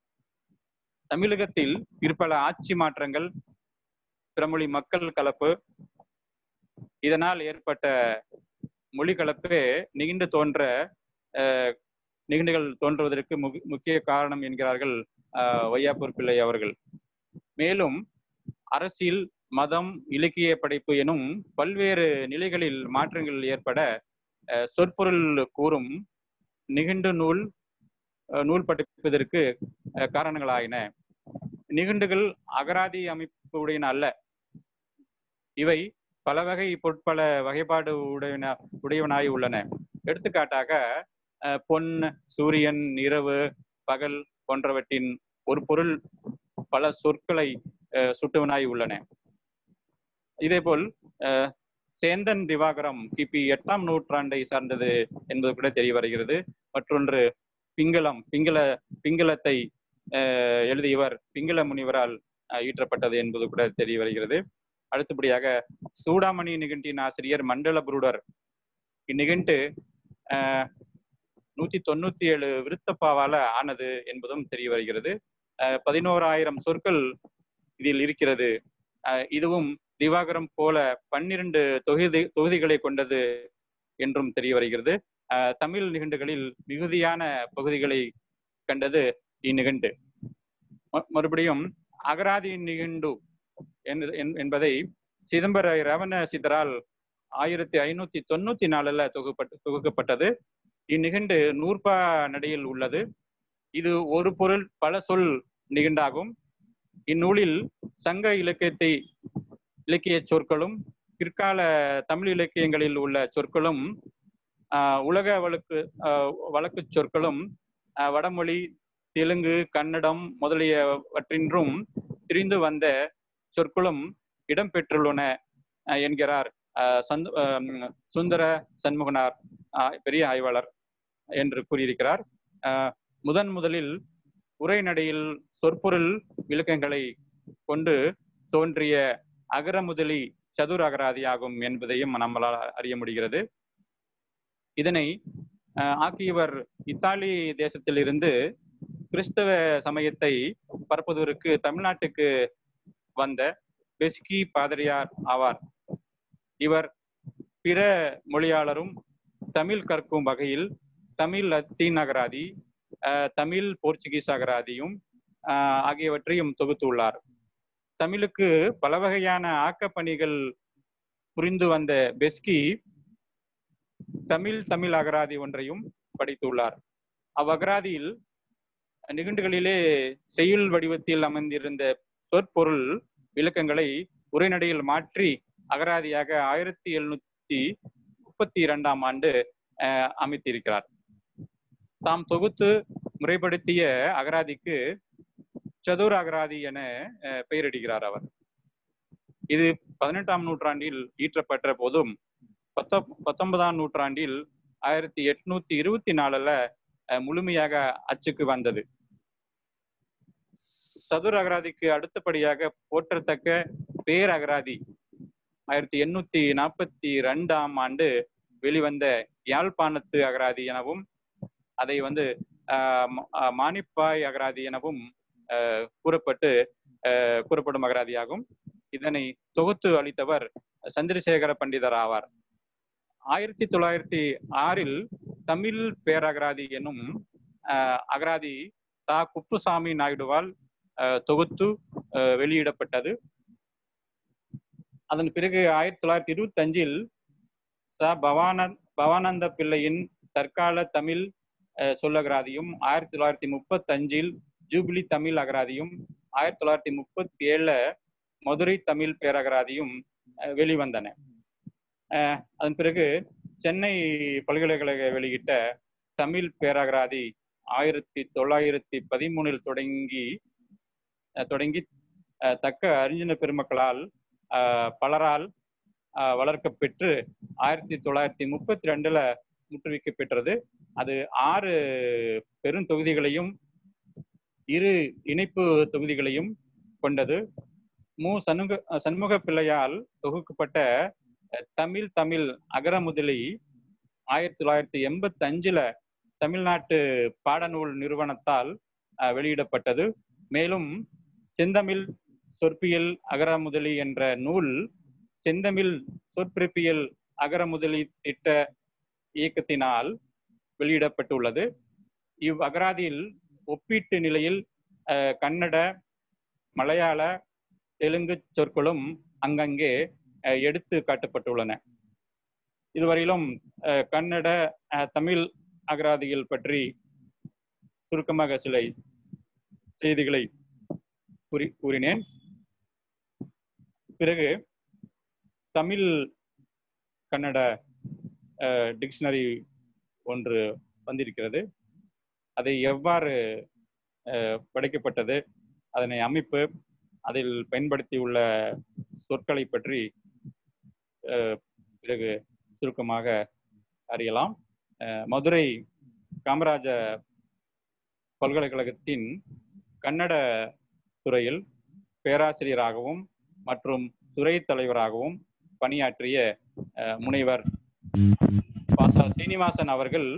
Speaker 3: தமிழகத்தில் பிற்பல ஆட்சி மாற்றங்கள் பிறமொழி மக்கள் கலப்பு இதனால் ஏற்பட்ட மொழி கலப்பே நிகண்டு தோன்ற அஹ், நிகண்டுகள் தோன்றுவதற்கு முக- முக்கிய காரணம் என்கிறார்கள் அஹ், வையாப்பூர் பிள்ளை அவர்கள் மேலும் அரசியல் மதம் இலக்கிய படைப்பு எனும் பல்வேறு நிலைகளில் மாற்றங்கள் ஏற்பட அஹ், சொற்பொருள் கூறும் நிகண்டு நூல் அஹ், நூல் படைப்பதற்கு அஹ், காரணங்களாயின நிகண்டுகள் அகராதி அமைப்பு உடையன அல்ல இவை பல வகை பொருட்பல வகைப்பாடு உடையன உடையவனாய் உள்ளன எடுத்துக்காட்டாக அஹ், பொன் சூரியன் இரவு பகல் போன்றவற்றின் ஒரு பொருள் பல சொற்களை அஹ், சுட்டுவனாய் உள்ளன இதேபோல் அஹ், சேந்தன் திவாகரம் கிபி எட்டாம் நூற்றாண்டை சார்ந்தது என்பது கூட தெரிய வருகிறது மற்றொன்று பிங்களம் பிங்கள பிங்களத்தை அஹ், எழுதியவர் பிங்கள முனிவரால் அஹ், ஈற்றப்பட்டது என்பது கூட தெரிய வருகிறது அடுத்தபடியாக சூடாமணி நிகண்டின் ஆசிரியர் மண்டல புருடர் இந்நிகண்டு அஹ், நூத்தி தொண்ணூத்தி ஏழு விருத்தப்பாவால ஆனது என்பதும் தெரிய வருகிறது அஹ், பதினோராயிரம் சொற்கள் இதில் இருக்கிறது அஹ், இதுவும் திவாகரம் போல பன்னிரண்டு தொகுதி தொகுதிகளை கொண்டது என்றும் தெரிய வருகிறது அஹ், தமிழ் நிகண்டுகளில் மிகுதியான பகுதிகளை கண்டது இந்நிகண்டு ம- மறுபடியும் அகராதி நிகண்டு என்று- என்- என்பதை சிதம்பர ரவண சித்தரால் ஆயிரத்தி ஐநூத்தி தொண்ணூத்தி நாலுல தொகுப்பட்டு தொகுக்கப்பட்டது இந்நிகண்டு நூற்பா நடையில் உள்ளது இது ஒரு பொருள் பல சொல் நிகண்டாகும் இந்நூலில் சங்க இலக்கியத்தை இலக்கிய சொற்களும் பிற்கால தமிழ் இலக்கியங்களில் உள்ள சொற்களும் ஆஹ், உலக வழக்கு ஆஹ், வழக்கு சொற்களும் ஆஹ், வடமொழி தெலுங்கு கன்னடம் முதலியவற்றின்றும் திரிந்து வந்த சொற்களும் இடம்பெற்றுள்ளன ஆஹ், என்கிறார் ஆஹ், சந்து- ஆஹ், சுந்தர சண்முகனார் ஆஹ், பெரிய ஆய்வாளர் என்று கூறியிருக்கிறார் ஆஹ், முதன் முதலில் உரைநடையில் சொற்பொருள் விளக்கங்களை கொண்டு தோன்றிய அகரமுதலி சதுர அகராதியாகும் என்பதையும் நம்மளால் அறிய முடிகிறது இதனை அஹ், ஆக்கியவர் இத்தாலி தேசத்திலிருந்து கிறிஸ்தவ சமயத்தை பரப்புவதற்கு தமிழ்நாட்டுக்கு வந்த பெஸ்கி பாதிரியார் ஆவார் இவர் பிற மொழியாளரும் தமிழ் கற்கும் வகையில் தமிழ் லத்தீன் அகராதி அஹ், தமிழ் போர்ச்சுகீஸ் அகராதியும் அஹ், ஆகியவற்றையும் தொகுத்துள்ளார் தமிழுக்கு பல வகையான ஆக்கப் பணிகள் புரிந்து வந்த பெஸ்கி தமிழ் தமிழ் அகராதி ஒன்றையும் படித்துள்ளார் அவ்வகராதியில் நிகண்டுகளிலே செய்யுள் வடிவத்தில் அமைந்திருந்த சொற்பொருள் விளக்கங்களை உரைநடையில் மாற்றி அகராதியாக ஆயிரத்தி எழுநூத்தி முப்பத்தி இரண்டாம் ஆண்டு அஹ், அமைத்திருக்கிறார் தாம் தொகுத்து முறைப்படுத்திய அகராதிக்கு சதுர அகராதி என அஹ், பெயரிடுகிறார் அவர் இது பதினெட்டாம் நூற்றாண்டில் ஈற்றப்பட்ட போதும் பத்தொ பத்தொன்பதாம் நூற்றாண்டில் ஆயிரத்தி எட்நூத்தி இருபத்தி நாலுல அஹ், முழுமையாக அச்சுக்கு வந்தது சதுர அகராதிக்கு அடுத்தபடியாக போற்றத்தக்க பேர் அகராதி ஆயிரத்தி எண்ணூத்தி நாற்பத்தி ரெண்டாம் ஆண்டு வெளிவந்த யாழ்ப்பாணத்து அகராதி எனவும் அதை வந்து ஆஹ் ம- ஆஹ் மானிப்பாய் அகராதி எனவும் ஆஹ் கூறப்பட்டு ஆஹ் கூறப்படும் அகராதியாகும் இதனை தொகுத்து அளித்தவர் சந்திரசேகர பண்டிதர் ஆவார் ஆயிரத்தி தொள்ளாயிரத்தி ஆறில் தமிழ் பேரகராதி என்னும் ஆஹ் அகராதி தா குப்புசாமி நாயுடுவால் ஆஹ் தொகுத்து ஆஹ் வெளியிடப்பட்டது அதன் பிறகு ஆயிரத்தி தொள்ளாயிரத்தி இருபத்தி அஞ்சில் ச பவானந்த் பவானந்த பிள்ளையின் தற்கால தமிழ் அஹ், சொல்லகராதியும் ஆயிரத்தி தொள்ளாயிரத்தி முப்பத்தி அஞ்சில் ஜூபிலி தமிழ் அகராதியும் ஆயிரத்தி தொள்ளாயிரத்தி முப்பத்தி ஏழுல மதுரை தமிழ் பேரகராதியும் அஹ், வெளிவந்தன அஹ், அதன் பிறகு சென்னை பல்கலைக்கழக வெளியிட்ட தமிழ் பேரகராதி ஆயிரத்தி தொள்ளாயிரத்தி பதிமூணில் தொடங்கி அஹ், தொடங்கி அஹ், தக்க அறிஞர் பெருமக்களால் அஹ், பலரால் அஹ், வளர்க்கப்பெற்று ஆயிரத்தி தொள்ளாயிரத்தி முப்பத்தி ரெண்டுல முற்றுவிக்க பெற்றது அது ஆறு பெருந்தொகுதிகளையும் இரு இணைப்பு தொகுதிகளையும் கொண்டது மு சண்முக சண்முக பிள்ளையால் தொகுக்கப்பட்ட அஹ், தமிழ் தமிழ் அகரமுதலி ஆயிரத்தி தொள்ளாயிரத்தி எண்பத்தி அஞ்சுல தமிழ்நாட்டு பாடநூல் நிறுவனத்தால் அஹ், வெளியிடப்பட்டது மேலும் செந்தமிழ் சொற்பியல் அகரமுதலி என்ற நூல் செந்தமிழ் சொற்பிறப்பியல் அகரமுதலி திட்ட இயக்கத்தினால் வெளியிடப்பட்டுள்ளது இவ் அகராதியில் ஒப்பீட்டு நிலையில் அஹ், கன்னட மலையாள தெலுங்கு சொற்களும் அங்கங்கே அஹ், எடுத்து காட்டப்பட்டுள்ளன இதுவரையிலும் அஹ், கன்னட அஹ், தமிழ் அகராதிகள் பற்றி சுருக்கமாக சில செய்திகளை கூறி கூறினேன் பிறகு தமிழ் கன்னட டிக்ஷனரி ஒன்று வந்திருக்கிறது அதை எவ்வாறு அஹ், படைக்கப்பட்டது அதனை அமைப்பு அதில் பயன்படுத்தியுள்ள சொற்களை பற்றி அஹ், பிறகு சுருக்கமாக அறியலாம் அஹ், மதுரை காமராஜ பல்கலைக்கழகத்தின் கன்னட துறையில் பேராசிரியராகவும் மற்றும் துறை தலைவராகவும் பணியாற்றிய அஹ், முனைவர் பாசா சீனிவாசன் அவர்கள்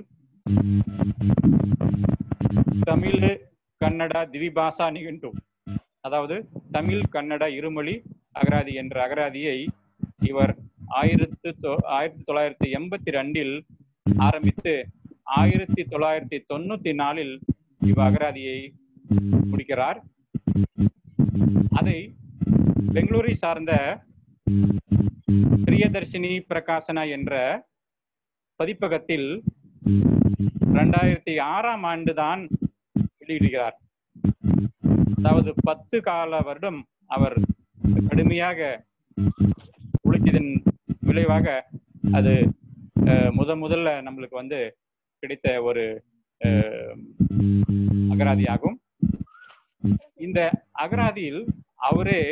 Speaker 3: தமிழ் கன்னடா திவிபாஷா நிகண்டு அதாவது தமிழ் கன்னட இருமொழி அகராதி என்ற அகராதியை இவர் ஆயிரத்து தொ- ஆயிரத்தி தொள்ளாயிரத்தி எண்பத்தி ரெண்டில் ஆரம்பித்து ஆயிரத்தி தொள்ளாயிரத்தி தொண்ணூத்தி நாலில் இவ் அகராதியை முடிக்கிறார் அதை பெங்களூரை சார்ந்த பிரியதர்ஷினி பிரகாசனா என்ற பதிப்பகத்தில் இரண்டாயிரத்தி ஆறாம் ஆண்டுதான் வெளியிடுகிறார் அதாவது பத்து கால வருடம் அவர் கடுமையாக உழைத்ததன் விளைவாக அது அஹ், முத முதல்ல நம்மளுக்கு வந்து கிடைத்த ஒரு அஹ், அகராதி ஆகும் இந்த அகராதியில் அவரே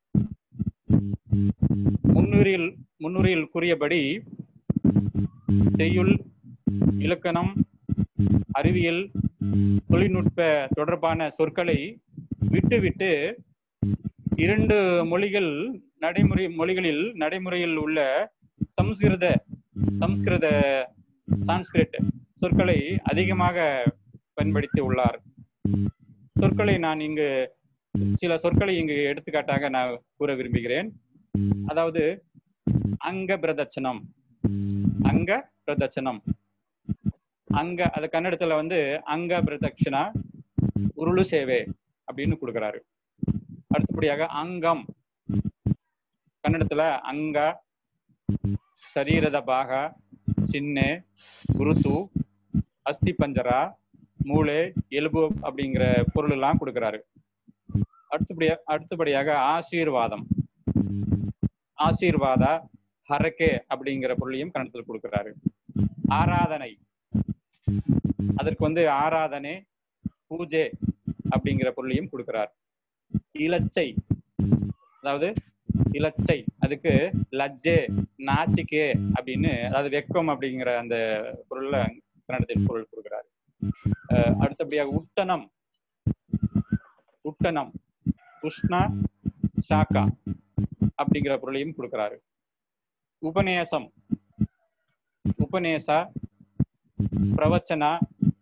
Speaker 3: முன்னுரையில் முன்னுரையில் கூறியபடி செய்யுள் இலக்கணம் அறிவியல் தொழில்நுட்ப தொடர்பான சொற்களை விட்டுவிட்டு இரண்டு மொழிகள் நடைமுறை மொழிகளில் நடைமுறையில் உள்ள சம்ஸ்கிருத சம்ஸ்கிருத சான்ஸ்கிரிட் சொற்களை அதிகமாக பயன்படுத்தி உள்ளார் சொற்களை நான் இங்கு சில சொற்களை இங்கு எடுத்துக்காட்டாக நான் கூற விரும்புகிறேன் அதாவது அங்க பிரதட்சணம் அங்க பிரதட்சணம் அங்க அது கன்னடத்துல வந்து அங்க பிரதட்சணா உருளு சேவை அப்படின்னு கொடுக்குறாரு அடுத்தபடியாக அங்கம் ಕನ್ನಡத்துல ಅಂಗ ಶರೀರದ ಭಾಗ ಚಿಹ್ನೆ ಗುರುತು அஸ்தி பஞ்சரா மூளை எலும்பு அப்படிங்கிற பொருள் எல்லாம் கொடுக்கிறாரு அடுத்தபடியா அடுத்தபடியாக ஆசீர்வாதம் ஆசீர்வாத ஹரக்கே அப்படிங்கிற பொருளையும் கன்னடத்தில் கொடுக்கிறாரு ஆராதனை அதற்கு வந்து ஆராதனை பூஜை அப்படிங்கிற பொருளையும் கொடுக்கிறார் இலச்சை அதாவது இலச்சை அதுக்கு லஜ்ஜே நாச்சிக்கே அப்படின்னு அதாவது வெக்கம் அப்படிங்கிற அந்த பொருள்ல கன்னடத்தில் பொருள் கொடுக்கிறாரு அஹ் அடுத்தபடியாக உட்டனம் உட்டனம் உஷ்ணா ஷாக்கா அப்படிங்கிற பொருளையும் கொடுக்கிறாரு உபநேசம் உபநேசா பிரவச்சனா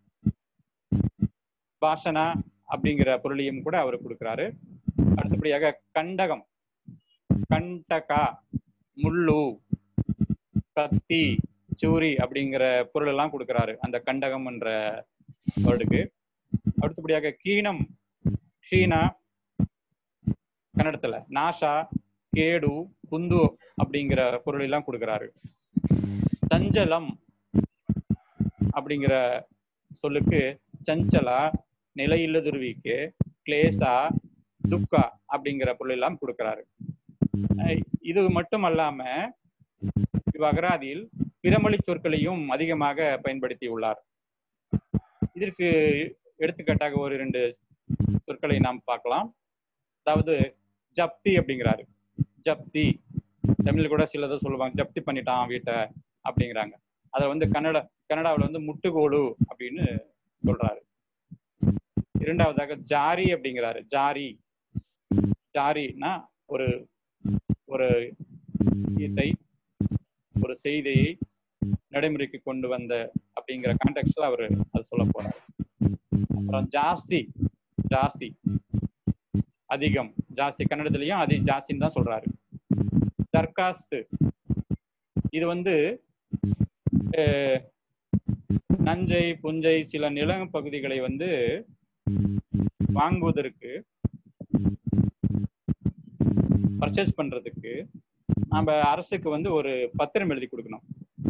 Speaker 3: பாஷனா அப்படிங்கிற பொருளையும் கூட அவர் கொடுக்கிறாரு அடுத்தபடியாக கண்டகம் கண்டகா முள்ளு கத்தி சூரி அப்படிங்கிற பொருள் எல்லாம் கொடுக்கிறாரு அந்த கண்டகம் என்ற வேர்டுக்கு அடுத்தபடியாக கீனம் ஷீனா கன்னடத்துல நாஷா கேடு குந்து அப்படிங்கிற பொருள் எல்லாம் கொடுக்கிறாரு சஞ்சலம் அப்படிங்கிற சொல்லுக்கு சஞ்சலா நிலையில்லதுருவிக்கு கிளேசா துக்கா அப்படிங்கிற பொருள் எல்லாம் கொடுக்கிறாரு அஹ் இது மட்டும் அல்லாம இவ் அகராதியில் பிறமொழி சொற்களையும் அதிகமாக பயன்படுத்தி உள்ளார் இதற்கு எடுத்துக்காட்டாக ஒரு இரண்டு சொற்களை நாம் பார்க்கலாம் அதாவது ஜப்தி அப்படிங்கிறாரு ஜப்தி தமிழ்ல கூட சிலதை சொல்லுவாங்க ஜப்தி பண்ணிட்டான் வீட்டை அப்படிங்கிறாங்க அதை வந்து கன்னட கன்னடாவில் வந்து முட்டுகோடு அப்படின்னு சொல்றாரு இரண்டாவதாக ஜாரி அப்படிங்கிறாரு ஜாரி ஜாரினா ஒரு ஒரு இதை ஒரு செய்தியை நடைமுறைக்கு கொண்டு வந்த அப்படிங்கிற கான்டெக்ட்ல அவர் அது சொல்ல போறாரு அப்புறம் ஜாஸ்தி ஜாஸ்தி அதிகம் ஜாஸ்தி கன்னடத்துலயும் அதி ஜாஸ்தின்னு தான் சொல்றாரு தர்காஸ்து இது வந்து அஹ், நஞ்சை புஞ்சை சில நில பகுதிகளை வந்து வாங்குவதற்கு பர்ச்சேஸ் பண்றதுக்கு நம்ம அரசுக்கு வந்து ஒரு பத்திரம் எழுதி கொடுக்கணும்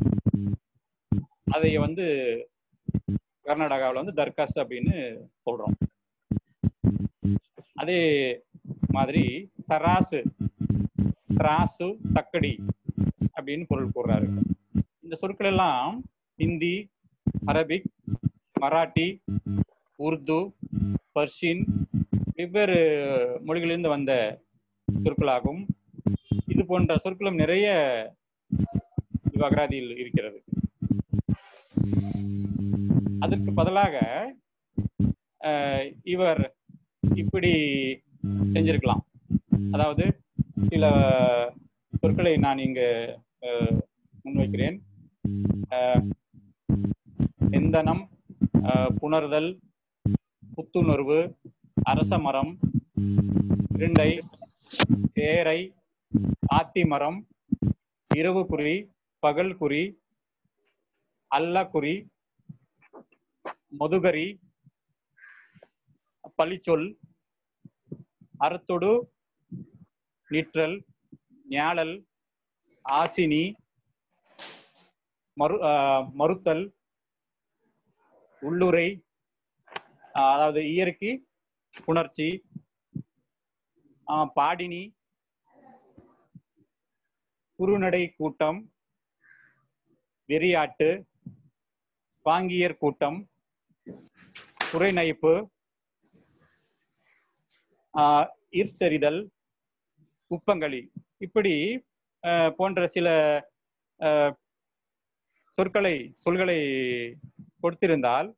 Speaker 3: அதை வந்து கர்நாடகாவில் வந்து தர்காஸ்து அப்படின்னு சொல்றோம் அதே மாதிரி தராசு திராசு தக்கடி அப்படின்னு பொருள் கூறுறாரு இந்த சொற்கள் எல்லாம் ஹிந்தி அரபிக் மராட்டி உருது பர்ஷியன் வெவ்வேறு மொழிகளிலிருந்து வந்த சொற்களாகும் இது போன்ற சொற்களும் நிறைய அகராதியில் இருக்கிறது அதற்கு பதிலாக அஹ், இவர் இப்படி செஞ்சிருக்கலாம் அதாவது சில சொற்களை நான் இங்கு அஹ், முன்வைக்கிறேன் அஹ், எந்தனம் அஹ், புணர்தல் புத்துணர்வு அரச மரம் இருண்டை தேரை ஆத்திமரம் இரவு குறி பகல் குறி அல்லக்குறி மதுகரி பழிச்சொல் அறத்தொடு நிற்றல் ஞாழல் ஆசினி மறு ஆஹ் மறுத்தல் உள்ளுரை ஆஹ் அதாவது இயற்கை புணர்ச்சி ஆஹ் பாடினி குறுநடை கூட்டம் வெறியாட்டு பாங்கியர் கூட்டம் குறைநைப்பு ஆஹ் இற்செறிதல் உப்பங்களி இப்படி ஆஹ் போன்ற சில ஆஹ் சொற்களை சொல்களை கொடுத்திருந்தால்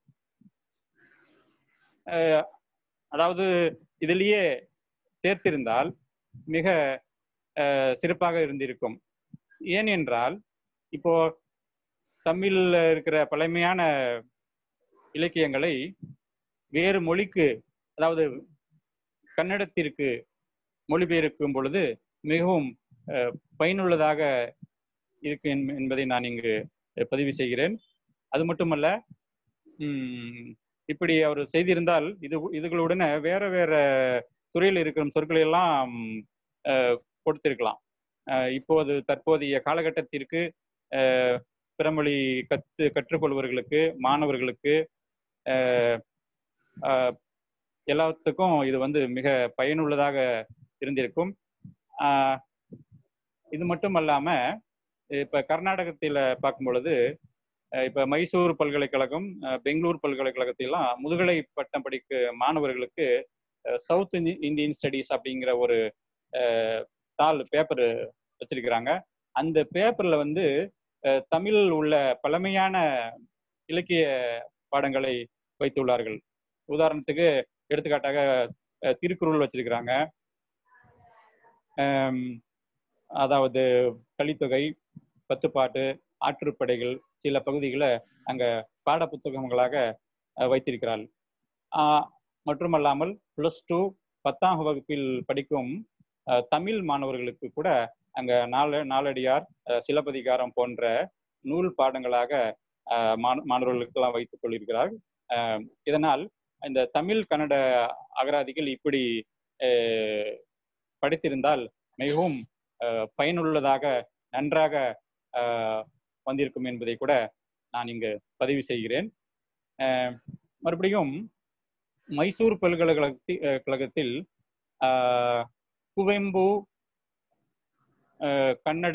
Speaker 3: ஆஹ் அதாவது இதிலேயே சேர்த்திருந்தால் மிக ஆஹ் சிறப்பாக இருந்திருக்கும் ஏனென்றால் இப்போ தமிழ்ல இருக்கிற பழமையான இலக்கியங்களை வேறு மொழிக்கு அதாவது கன்னடத்திற்கு மொழிபெயர்க்கும் பொழுது மிகவும் அஹ், பயனுள்ளதாக இருக்கு என்ப- என்பதை நான் இங்கு பதிவு செய்கிறேன் அது மட்டுமல்ல உம், இப்படி அவர் செய்திருந்தால் இது இதுகளுடனே வேற வேற துறையில் இருக்கிற சொற்களை எல்லாம் அஹ், கொடுத்திருக்கலாம் அஹ், இப்போது தற்போதைய காலகட்டத்திற்கு அஹ், பிறமொழி கத்து கற்றுக்கொள்வர்களுக்கு மாணவர்களுக்கு அஹ், அஹ், எல்லாத்துக்கும் இது வந்து மிக பயனுள்ளதாக இருந்திருக்கும் ஆஹ் இது மட்டும் அல்லாம இப்ப கர்நாடகத்தில பார்க்கும் பொழுது அஹ் இப்ப மைசூர் பல்கலைக்கழகம் அஹ் பெங்களூர் பல்கலைக்கழகத்திலாம் முதுகலை பட்டம் படிக்க மாணவர்களுக்கு சவுத் இந்தி இந்தியன் ஸ்டடீஸ் அப்படிங்கிற ஒரு அஹ், தாள் பேப்பர் வச்சிருக்கிறாங்க அந்த பேப்பர்ல வந்து அஹ், தமிழ் உள்ள பழமையான இலக்கிய பாடங்களை வைத்துள்ளார்கள் உதாரணத்துக்கு எடுத்துக்காட்டாக அஹ், திருக்குறள் வச்சிருக்கிறாங்க ஆம், அதாவது கலித்தொகை பத்துப்பாட்டு ஆற்றுப்படைகள் சில பகுதிகளை அங்க பாட புத்தகங்களாக அஹ், வைத்திருக்கிறாள் ஆஹ், மட்டுமல்லாமல் பிளஸ் டூ பத்தாம் வகுப்பில் படிக்கும் அஹ், தமிழ் மாணவர்களுக்கு கூட அங்க நால நாலடியார் அஹ், சிலப்பதிகாரம் போன்ற நூல் பாடங்களாக அஹ், மாண- மாணவர்களுக்கெல்லாம் வைத்துக் கொள்ளிருக்கிறார் அஹ், இதனால் இந்த தமிழ் கன்னட அகராதிகள் இப்படி அஹ், படித்திருந்தால் மிகவும் அஹ், பயனுள்ளதாக நன்றாக அஹ், வந்திருக்கும் என்பதை கூட நான் இங்கு பதிவு செய்கிறேன் அஹ், மறுபடியும் மைசூர் பல்கலைக்கழகத்தில் அஹ், கழகத்தில் ஆஹ், குவெம்பு அஹ், கன்னட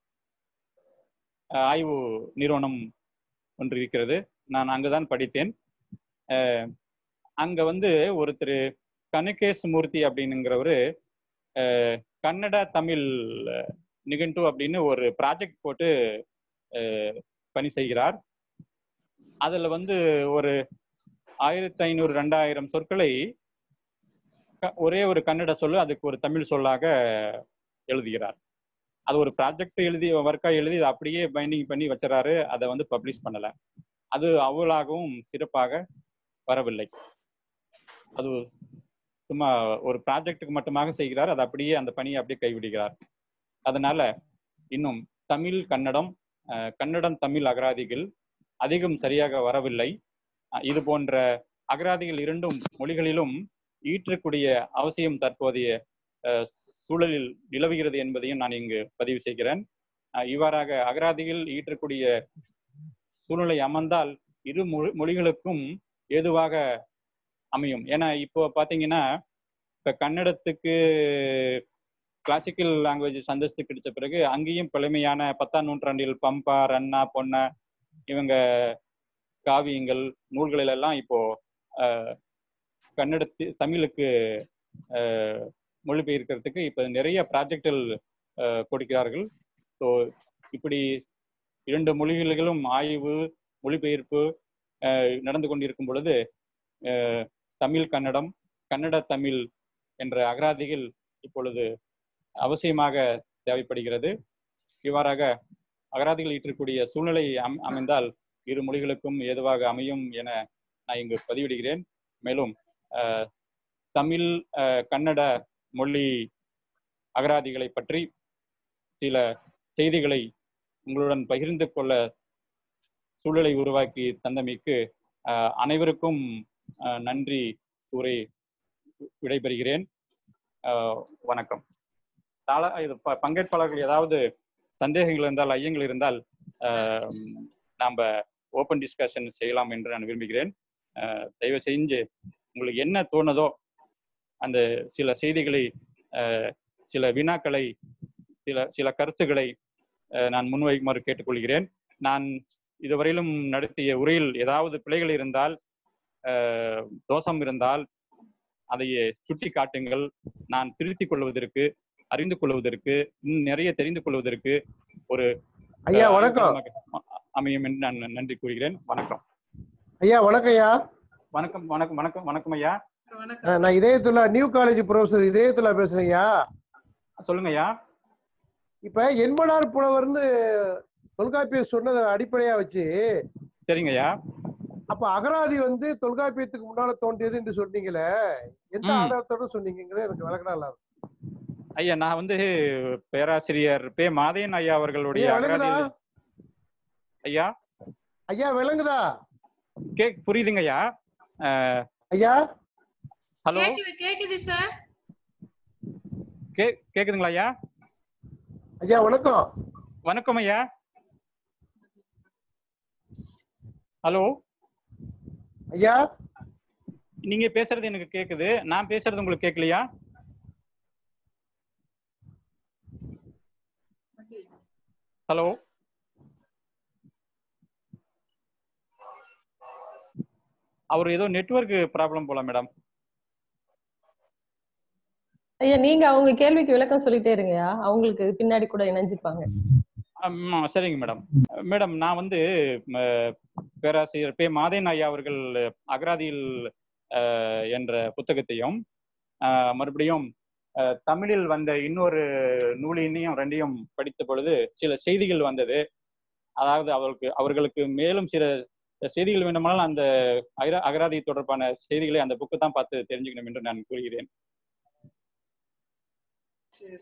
Speaker 3: அஹ், ஆய்வு நிறுவனம் ஒன்று இருக்கிறது நான் அங்குதான் படித்தேன் அஹ், அங்க வந்து ஒருத்தர் கனகேஷ் மூர்த்தி அப்படின்னுங்கிறவரு அஹ், கன்னட தமிழ் அஹ், நிகண்டு அப்படின்னு ஒரு ப்ராஜெக்ட் போட்டு அஹ், பணி செய்கிறார் அதுல வந்து ஒரு ஆயிரத்தி ஐநூறு ரெண்டாயிரம் சொற்களை க- ஒரே ஒரு கன்னட சொல்லு அதுக்கு ஒரு தமிழ் சொல்லாக எழுதுகிறார் அது ஒரு ப்ராஜெக்ட் எழுதி ஒர்க்கா எழுதி அதை அப்படியே பைண்டிங் பண்ணி வச்சுறாரு அதை வந்து பப்ளிஷ் பண்ணல அது அவ்வளாகவும் சிறப்பாக வரவில்லை அது சும்மா ஒரு ப்ராஜெக்ட்டுக்கு மட்டுமாக செய்கிறார் அது அப்படியே அந்த பணியை அப்படியே கைவிடுகிறார் அதனால இன்னும் தமிழ் கன்னடம் அஹ், கன்னடம் தமிழ் அகராதிகள் அதிகம் சரியாக வரவில்லை அஹ், இது போன்ற அகராதிகள் இரண்டும் மொழிகளிலும் ஈற்றக்கூடிய அவசியம் தற்போதைய அஹ், சூழலில் நிலவுகிறது என்பதையும் நான் இங்கு பதிவு செய்கிறேன் அஹ், இவ்வாறாக அகராதிகள் ஈற்றக்கூடிய சூழ்நிலை அமர்ந்தால் இரு மொழி- மொழிகளுக்கும் ஏதுவாக அமையும் ஏன்னா இப்போ பாத்தீங்கன்னா இப்ப கன்னடத்துக்கு கிளாசிக்கல் லாங்குவேஜ் அந்தஸ்து கிடைச்ச பிறகு அங்கேயும் பழமையான பத்தாம் நூற்றாண்டில் பம்பா ரன்னா பொன்ன இவங்க காவியங்கள் நூல்களில் எல்லாம் இப்போ ஆஹ், கன்னடத்து தமிழுக்கு ஆஹ், மொழிபெயர்க்கிறதுக்கு இப்போ நிறைய ப்ராஜெக்டில் கொடுக்கிறார்கள் ஸோ இப்படி இரண்டு மொழிகளிலும் ஆய்வு மொழிபெயர்ப்பு ஆஹ், நடந்து கொண்டிருக்கும் பொழுது ஆஹ், தமிழ் கன்னடம் கன்னட தமிழ் என்ற அகராதிகள் இப்பொழுது அவசியமாக தேவைப்படுகிறது இவ்வாறாக அகராதிகள் ஈற்றக்கூடிய சூழ்நிலை அம் அமைந்தால் இரு மொழிகளுக்கும் ஏதுவாக அமையும் என நான் இங்கு பதிவிடுகிறேன் மேலும் ஆஹ், தமிழ் ஆஹ், கன்னட மொழி அகராதிகளை பற்றி சில செய்திகளை உங்களுடன் பகிர்ந்து கொள்ள சூழலை உருவாக்கி தந்தமைக்கு ஆஹ், அனைவருக்கும் ஆஹ், நன்றி கூறி விடைபெறுகிறேன் ஆஹ், வணக்கம் தாள இது ப- பங்கேற்பாளர்கள் ஏதாவது சந்தேகங்கள் இருந்தால் ஐயங்கள் இருந்தால் ஆஹ், நாம ஓப்பன் டிஸ்கஷன் செய்யலாம் என்று நான் விரும்புகிறேன் ஆஹ், தயவு செஞ்சு உங்களுக்கு என்ன தோணுதோ அந்த சில செய்திகளை ஆஹ், சில வினாக்களை சில சில கருத்துக்களை ஆஹ், நான் முன்வைக்குமாறு கேட்டுக்கொள்கிறேன் நான் இதுவரையிலும் நடத்திய உரையில் ஏதாவது பிழைகள் இருந்தால் ஆஹ், தோஷம் இருந்தால் அதை சுட்டி காட்டுங்கள் நான் திருத்திக் கொள்வதற்கு அறிந்து கொள்வதற்கு இன்னும் நிறைய தெரிந்து கொள்வதற்கு ஒரு
Speaker 4: ஐயா
Speaker 3: ஆஹ்,
Speaker 4: வணக்கம்
Speaker 3: ஆய்வுகளமாக அமையும் என்று நான் நன்றி கூறுகிறேன் வணக்கம்
Speaker 4: ஐயா வணக்கம் ஐயா
Speaker 3: வணக்கம் வணக்கம் வணக்கம் வணக்கம் ஐயா
Speaker 1: வணக்கம்
Speaker 4: நான் நான் Idayathulla new college professor Idayathulla பேசுறேன் ஐயா
Speaker 3: சொல்லுங்க ஐயா
Speaker 4: இப்ப எண்மனார் புலவர்னு தொல்காப்பியர் சொன்னதை அடிப்படையா வச்சு
Speaker 3: சரிங்க ஐயா
Speaker 4: அப்ப அகராதி வந்து தொல்காப்பியத்துக்கு முன்னால தோன்றியது என்று சொன்னீங்களே எந்த
Speaker 3: ம்.
Speaker 4: ஆதாரத்தோட சொன்னீங்கிறது எனக்கு விளக்கணா இல்ல
Speaker 3: ஐயா நான் வந்து பேராசிரியர் பே மாதையன் ஐயா அவர்களுடைய
Speaker 4: ஐயா,
Speaker 3: அகராதி
Speaker 4: விளங்குதா?
Speaker 3: எழு- ஐயா
Speaker 4: ஐயா விளங்குதா
Speaker 3: கேக் புரியுதுங்க ஐயா அஹ்,
Speaker 4: ஐயா
Speaker 3: ஹலோ
Speaker 1: கேக்குது கேக்குது சார்
Speaker 3: கே கேக்குதுங்களா ஐயா
Speaker 4: ஐயா வணக்கம்
Speaker 3: வணக்கம் ஐயா ஹலோ
Speaker 4: ஐயா
Speaker 3: நீங்க பேசுறது எனக்கு கேக்குது நான் பேசுறது உங்களுக்கு கேட்கலையா ஹலோ அவர் ஏதோ நெட்வொர்க் ப்ராப்ளம் போல மேடம்
Speaker 2: ஐயா நீங்க அவங்க கேள்விக்கு விளக்கம் சொல்லிட்டே இருங்கய்யா அவங்களுக்கு பின்னாடி கூட இணைஞ்சுப்பாங்க
Speaker 3: ஆமா, சரிங்க மேடம் மேடம் நான் வந்து ம, பேராசிரியர் பே மாதேன் ஐயா அவர்கள் அகராதியில் அஹ், என்ற புத்தகத்தையும் அஹ், மறுபடியும் அஹ், தமிழில் வந்த இன்னொரு நூலினையும் ரெண்டையும் படித்த பொழுது சில செய்திகள் வந்தது அதாவது அவருக்கு அவர்களுக்கு மேலும் சில செய்திகள் வேண்டுமானால் அந்த அகரா- அகராதி தொடர்பான செய்திகளை அந்த புக்கு தான் பார்த்து தெரிஞ்சுக்கணும் என்று நான் கூறுகிறேன்
Speaker 1: சரி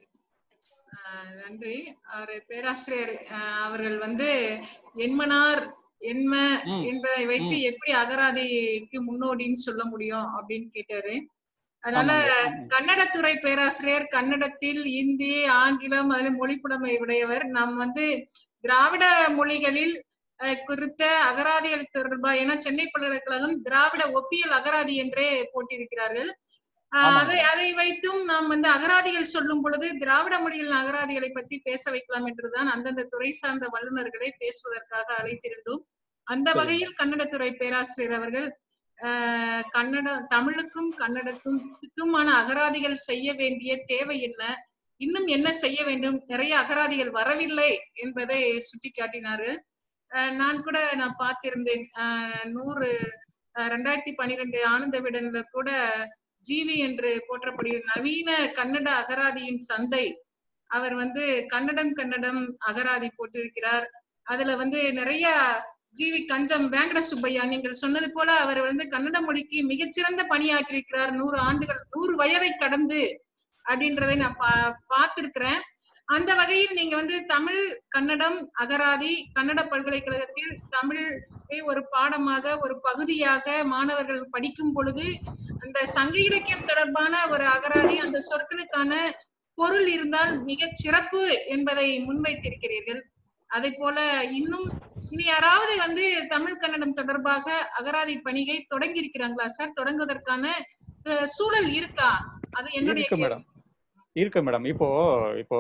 Speaker 1: ஆஹ் நன்றி அவர் பேராசிரியர் ஆஹ் அவர்கள் வந்து எண்மனார் எண்ம
Speaker 3: ம்.
Speaker 1: என்பதை வைத்து எப்படி அகராதிக்கு முன்னோடின்னு சொல்ல முடியும் அப்படின்னு கேட்டாரு அதனால
Speaker 3: ஆமாங்க.
Speaker 1: கன்னடத்துறை பேராசிரியர் கன்னடத்தில் இந்தி ஆங்கிலம் அதில் மொழிப்புலமை உடையவர் நாம் வந்து திராவிட மொழிகளில் அஹ், குறித்த அகராதிகள் தொடர்பா ஏன்னா சென்னை பல்கலைக்கழகம் திராவிட ஒப்பியல் அகராதி என்றே போட்டிருக்கிறார்கள் அஹ்,
Speaker 3: ஆமாங்க.
Speaker 1: அதை அதை வைத்தும் நாம் வந்து அகராதிகள் சொல்லும் பொழுது திராவிட மொழியில் அகராதிகளை பற்றி பேச வைக்கலாம் என்றுதான் அந்தந்த துறை சார்ந்த வல்லுநர்களை பேசுவதற்காக அழைத்திருந்தோம் அந்த
Speaker 3: சரி.
Speaker 1: வகையில் கன்னடத்துறை பேராசிரியர் அவர்கள் ஆஹ் கன்னட தமிழுக்கும் கன்னடத்துக்குமான அகராதிகள் செய்ய வேண்டிய தேவை என்ன இன்னும் என்ன செய்ய வேண்டும் நிறைய அகராதிகள் வரவில்லை என்பதை சுட்டிக்காட்டினாரு ஆஹ் நான் கூட நான் பார்த்திருந்தேன் ஆஹ் நூறு ஆஹ் ரெண்டாயிரத்தி பன்னிரெண்டு ஆனந்த விடன்ல கூட ஜீவி என்று போற்றப்படுகிற நவீன கன்னட அகராதியின் தந்தை அவர் வந்து கன்னடம் கன்னடம் அகராதி போட்டிருக்கிறார் அதுல வந்து நிறைய ஜிவி கஞ்சம் வேங்கட சுப்பையா நீங்கள் சொன்னது போல அவர் வந்து கன்னட மொழிக்கு மிகச்சிறந்த பணியாற்றிருக்கிறார் நூறு ஆண்டுகள் நூறு வயதை கடந்து அப்படின்றதை நான் பா பார்த்திருக்கிறேன் அந்த வகையில் நீங்க வந்து தமிழ் கன்னடம் அகராதி கன்னட பல்கலைக்கழகத்தில் தமிழை ஒரு பாடமாக ஒரு பகுதியாக மாணவர்கள் படிக்கும் பொழுது அந்த சங்க இலக்கியம் தொடர்பான ஒரு அகராதி அந்த சொற்களுக்கான பொருள் இருந்தால் மிக சிறப்பு என்பதை முன்வைத்திருக்கிறீர்கள் அதை போல இன்னும் இனி யாராவது வந்து தமிழ் கன்னடம் தொடர்பாக அகராதி பணிகை தொடங்கி இருக்கிறாங்களா சார் தொடங்குவதற்கான அஹ், சூழல் இருக்கா அது என்னுடைய
Speaker 3: இருக்கு
Speaker 1: கேள்வி.
Speaker 3: மேடம் இருக்கு மேடம் இப்போ இப்போ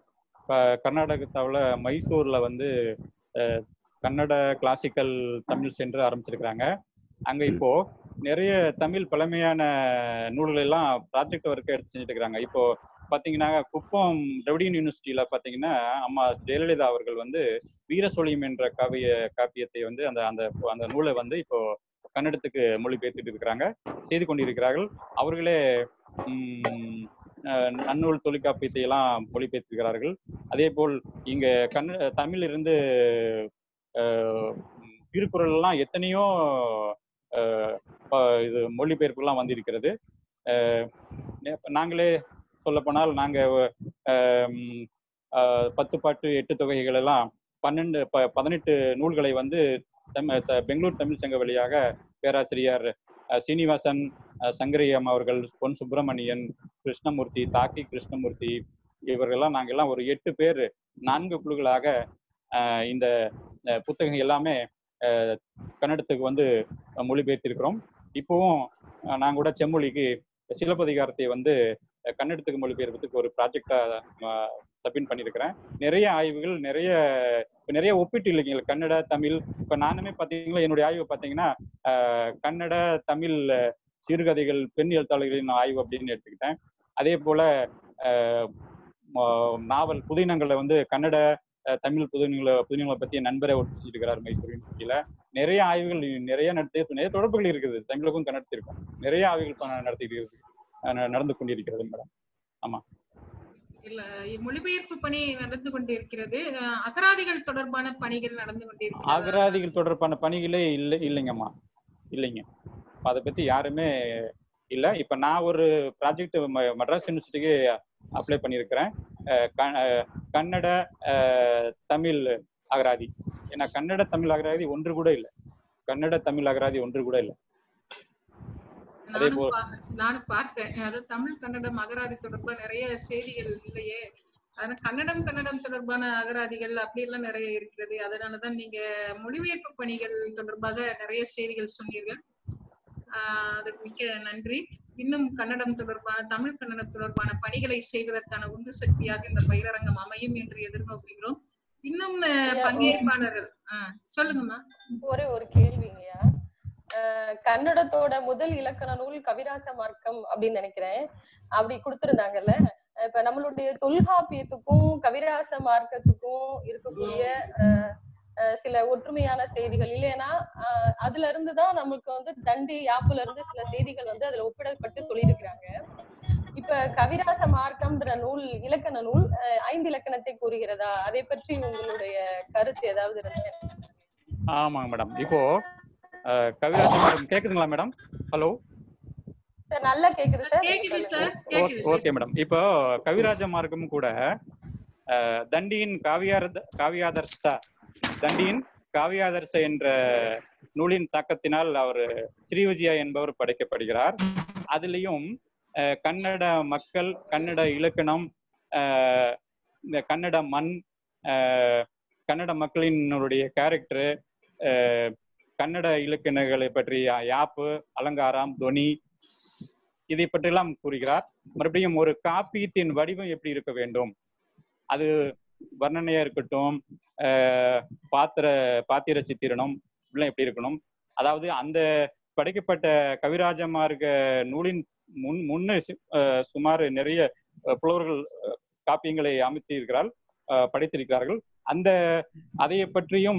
Speaker 3: க- கர்நாடகத்தாவில் மைசூர்ல வந்து அஹ், கன்னட கிளாசிக்கல் தமிழ் சென்று ஆரம்பிச்சிருக்கிறாங்க அங்க இப்போ நிறைய தமிழ் பழமையான நூல்கள் எல்லாம் ப்ராஜெக்ட் ஒர்க் எடுத்து செஞ்சுட்டு இருக்கிறாங்க இப்போ பாத்தீங்கன்னா குப்பம் திராவிடியன் யூனிவர்சிட்டியில பாத்தீங்கன்னா அம்மா ஜெயலலிதா அவர்கள் வந்து வீரசோழியம் என்ற காவிய காப்பியத்தை வந்து அந்த அந்த அந்த நூலை வந்து இப்போ கன்னடத்துக்கு மொழிபெயர்த்துட்டு இருக்கிறாங்க செய்து கொண்டிருக்கிறார்கள் அவர்களே உம், அஹ், நன்னூல் தொல்காப்பியத்தை எல்லாம் மொழிபெயர்த்திருக்கிறார்கள் அதே போல் இங்க கன்ன தமிழிலிருந்து அஹ், உம், திருக்குறள் எல்லாம் எத்தனையோ அஹ், ப- இது மொழிபெயர்ப்புலாம் வந்திருக்கிறது அஹ், நே- நாங்களே சொல்லப்போனால் நாங்க அஹ், உம், அஹ், பத்து பாட்டு எட்டு தொகைகள் எல்லாம் பன்னெண்டு ப பதினெட்டு நூல்களை வந்து தமிழ் த- பெங்களூர் தமிழ் சங்க வழியாக பேராசிரியர் அஹ், சீனிவாசன் அஹ், சங்கரியம் அவர்கள் பொன் சுப்பிரமணியன் கிருஷ்ணமூர்த்தி தாக்கி கிருஷ்ணமூர்த்தி இவர்கள்லாம் நாங்க எல்லாம் ஒரு எட்டு பேர் நான்கு குழுக்களாக ஆஹ் இந்த அஹ், புத்தகம் எல்லாமே ஆஹ், கன்னடத்துக்கு வந்து மொழிபெயர்த்திருக்கிறோம் இப்போவும் ஆஹ், நான் கூட செம்மொழிக்கு சிலப்பதிகாரத்தை வந்து அஹ், கன்னடத்துக்கு மொழிபெயர்ப்பதுக்கு ஒரு ப்ராஜெக்டா சப்மிட் பண்ணியிருக்கிறேன் நிறைய ஆய்வுகள் நிறைய இப்ப நிறைய ஒப்பீட்டு இல்லைங்களா கன்னட தமிழ் இப்ப நானுமே பாத்தீங்கன்னா என்னுடைய ஆய்வு பாத்தீங்கன்னா ஆஹ், கன்னட தமிழ் அஹ், சிறுகதைகள் பெண் எழுத்தாளர்களின் ஆய்வு அப்படின்னு எடுத்துக்கிட்டேன் அதே போல ஆஹ், ம- நாவல் புதினங்களை வந்து கன்னட அஹ், தமிழ் புதினங்களை புதினங்களை பத்தி என் நண்பரை ஒட்டு செஞ்சிருக்கிறார் மைசூர் யூனிவர்சிட்டியில நிறைய ஆய்வுகள் நிறைய நடத்தி நிறைய தொடர்புகள் இருக்குது தமிழுக்கும் கன்னடத்திற்கும் நிறைய ஆய்வுகள் ப- நடத்திட்டு இருக்கு அஹ் ந- நடந்து கொண்டிருக்கிறது மேடம்
Speaker 1: இல்ல மொழிபெயர்ப்பு பணி நடந்து கொண்டிருக்கிறது அஹ் அகராதிகள் தொடர்பான பணிகள் நடந்து கொண்டிருக்கிறது
Speaker 3: அகராதிகள் தொடர்பான பணிகளே இல்லை இல்லைங்கம்மா இல்லைங்க இப்ப அதை பத்தி யாருமே இல்லை இப்ப நான் ஒரு ப்ராஜெக்ட் மெட்ராஸ் யூனிவர்சிட்டிக்கு அப்ளை பண்ணியிருக்கிறேன் அஹ் க- அஹ் கன்னட அஹ், தமிழ் அகராதி ஏன்னா கன்னட தமிழ் அகராதி ஒன்று கூட இல்லை கன்னட தமிழ் அகராதி ஒன்று கூட இல்லை அதே
Speaker 1: நானும்
Speaker 3: போல்
Speaker 1: பா- நானும் பார்த்தேன் அதாவது தமிழ் கன்னடம் அகராதி தொடர்பா நிறைய செய்திகள் இல்லையே ஆனா கன்னடம் கன்னடம் தொடர்பான அகராதிகள் அப்படி எல்லாம் நிறைய இருக்கிறது அதனாலதான் நீங்க மொழிபெயர்ப்பு பணிகள் தொடர்பாக நிறைய செய்திகள் சொன்னீர்கள் ஆஹ் அதுக்கு மிக்க நன்றி இன்னும் கன்னடம் தொடர்பான தமிழ் கன்னடம் தொடர்பான பணிகளை செய்வதற்கான உந்து சக்தியாக இந்த பயிலரங்கம் அமையும் என்று எதிர்பார்க்கிறோம் இன்னும் அஹ்,
Speaker 2: ஐயா,
Speaker 1: பங்கேற்பாளர்கள் ஆஹ் சொல்லுங்கம்மா
Speaker 2: ஒரே ஒரு கேள்விங்கய்யா அஹ் கன்னடத்தோட முதல் இலக்கண நூல் கவிராச மார்க்கம் அப்படின்னு நினைக்கிறேன் அப்படி கொடுத்திருந்தாங்கல்ல இப்ப நம்மளுடைய தொல்காப்பியத்துக்கும் கவிராச மார்க்கத்துக்கும் இருக்கக்கூடிய அஹ், அஹ், சில ஒற்றுமையான செய்திகள் இல்லைன்னா அஹ், அதுல இருந்துதான் நமக்கு வந்து தண்டி யாப்புல இருந்து சில செய்திகள் வந்து அதுல ஒப்பிடப்பட்டு சொல்லியிருக்கிறாங்க இப்ப கவிராச மார்க்கம்ன்ற நூல் இலக்கண நூல் அஹ், ஐந்து இலக்கணத்தை கூறுகிறதா அதை பற்றி உங்களுடைய கருத்து ஏதாவது இருந்தா
Speaker 3: ஆமாங்க மேடம் இப்போ அஹ், கவிராஜன் மேடம் கேக்குதுங்களா மேடம் ஹலோ
Speaker 2: சார் நல்லா கேக்குது சார்
Speaker 1: கேக்குது
Speaker 2: நீங்க
Speaker 1: சார்
Speaker 2: சொல்லுங்க.
Speaker 1: கேக்குது
Speaker 3: ஓகே மேடம் இப்போ கவிராஜ மார்க்கம் கூட அஹ், தண்டியின் காவியார்த காவியாதர்ஷா தண்டியின் காவியாதர்ஷ என்ற நூலின் தாக்கத்தினால் அவர் ஸ்ரீவிஜயா என்பவர் படைக்கப்படுகிறார் அதுலேயும் அஹ், கன்னட மக்கள் கன்னட இலக்கணம் அஹ், இந்த கன்னட மண் அஹ், கன்னட மக்களினுடைய கேரக்டர் கன்னட இலக்கணங்களை பற்றிய யாப்பு அலங்காரம் தொனி இதை பற்றியெல்லாம் கூறுகிறார் மறுபடியும் ஒரு காப்பியத்தின் வடிவம் எப்படி இருக்க வேண்டும் அது வர்ணனையா இருக்கட்டும் ஆஹ் பாத்திர பாத்திர சித்திரணம் இப்படிலாம் எப்படி இருக்கணும் அதாவது அந்த படைக்கப்பட்ட கவிராஜ மார்க்க நூலின் முன் முன்ன சி- ஆஹ் சுமார் நிறைய ஆஹ் புலவர்கள் ஆஹ் காப்பியங்களை அமைத்து இருக்கிறார் ஆஹ் படைத்திருக்கிறார்கள் அந்த அதை பற்றியும்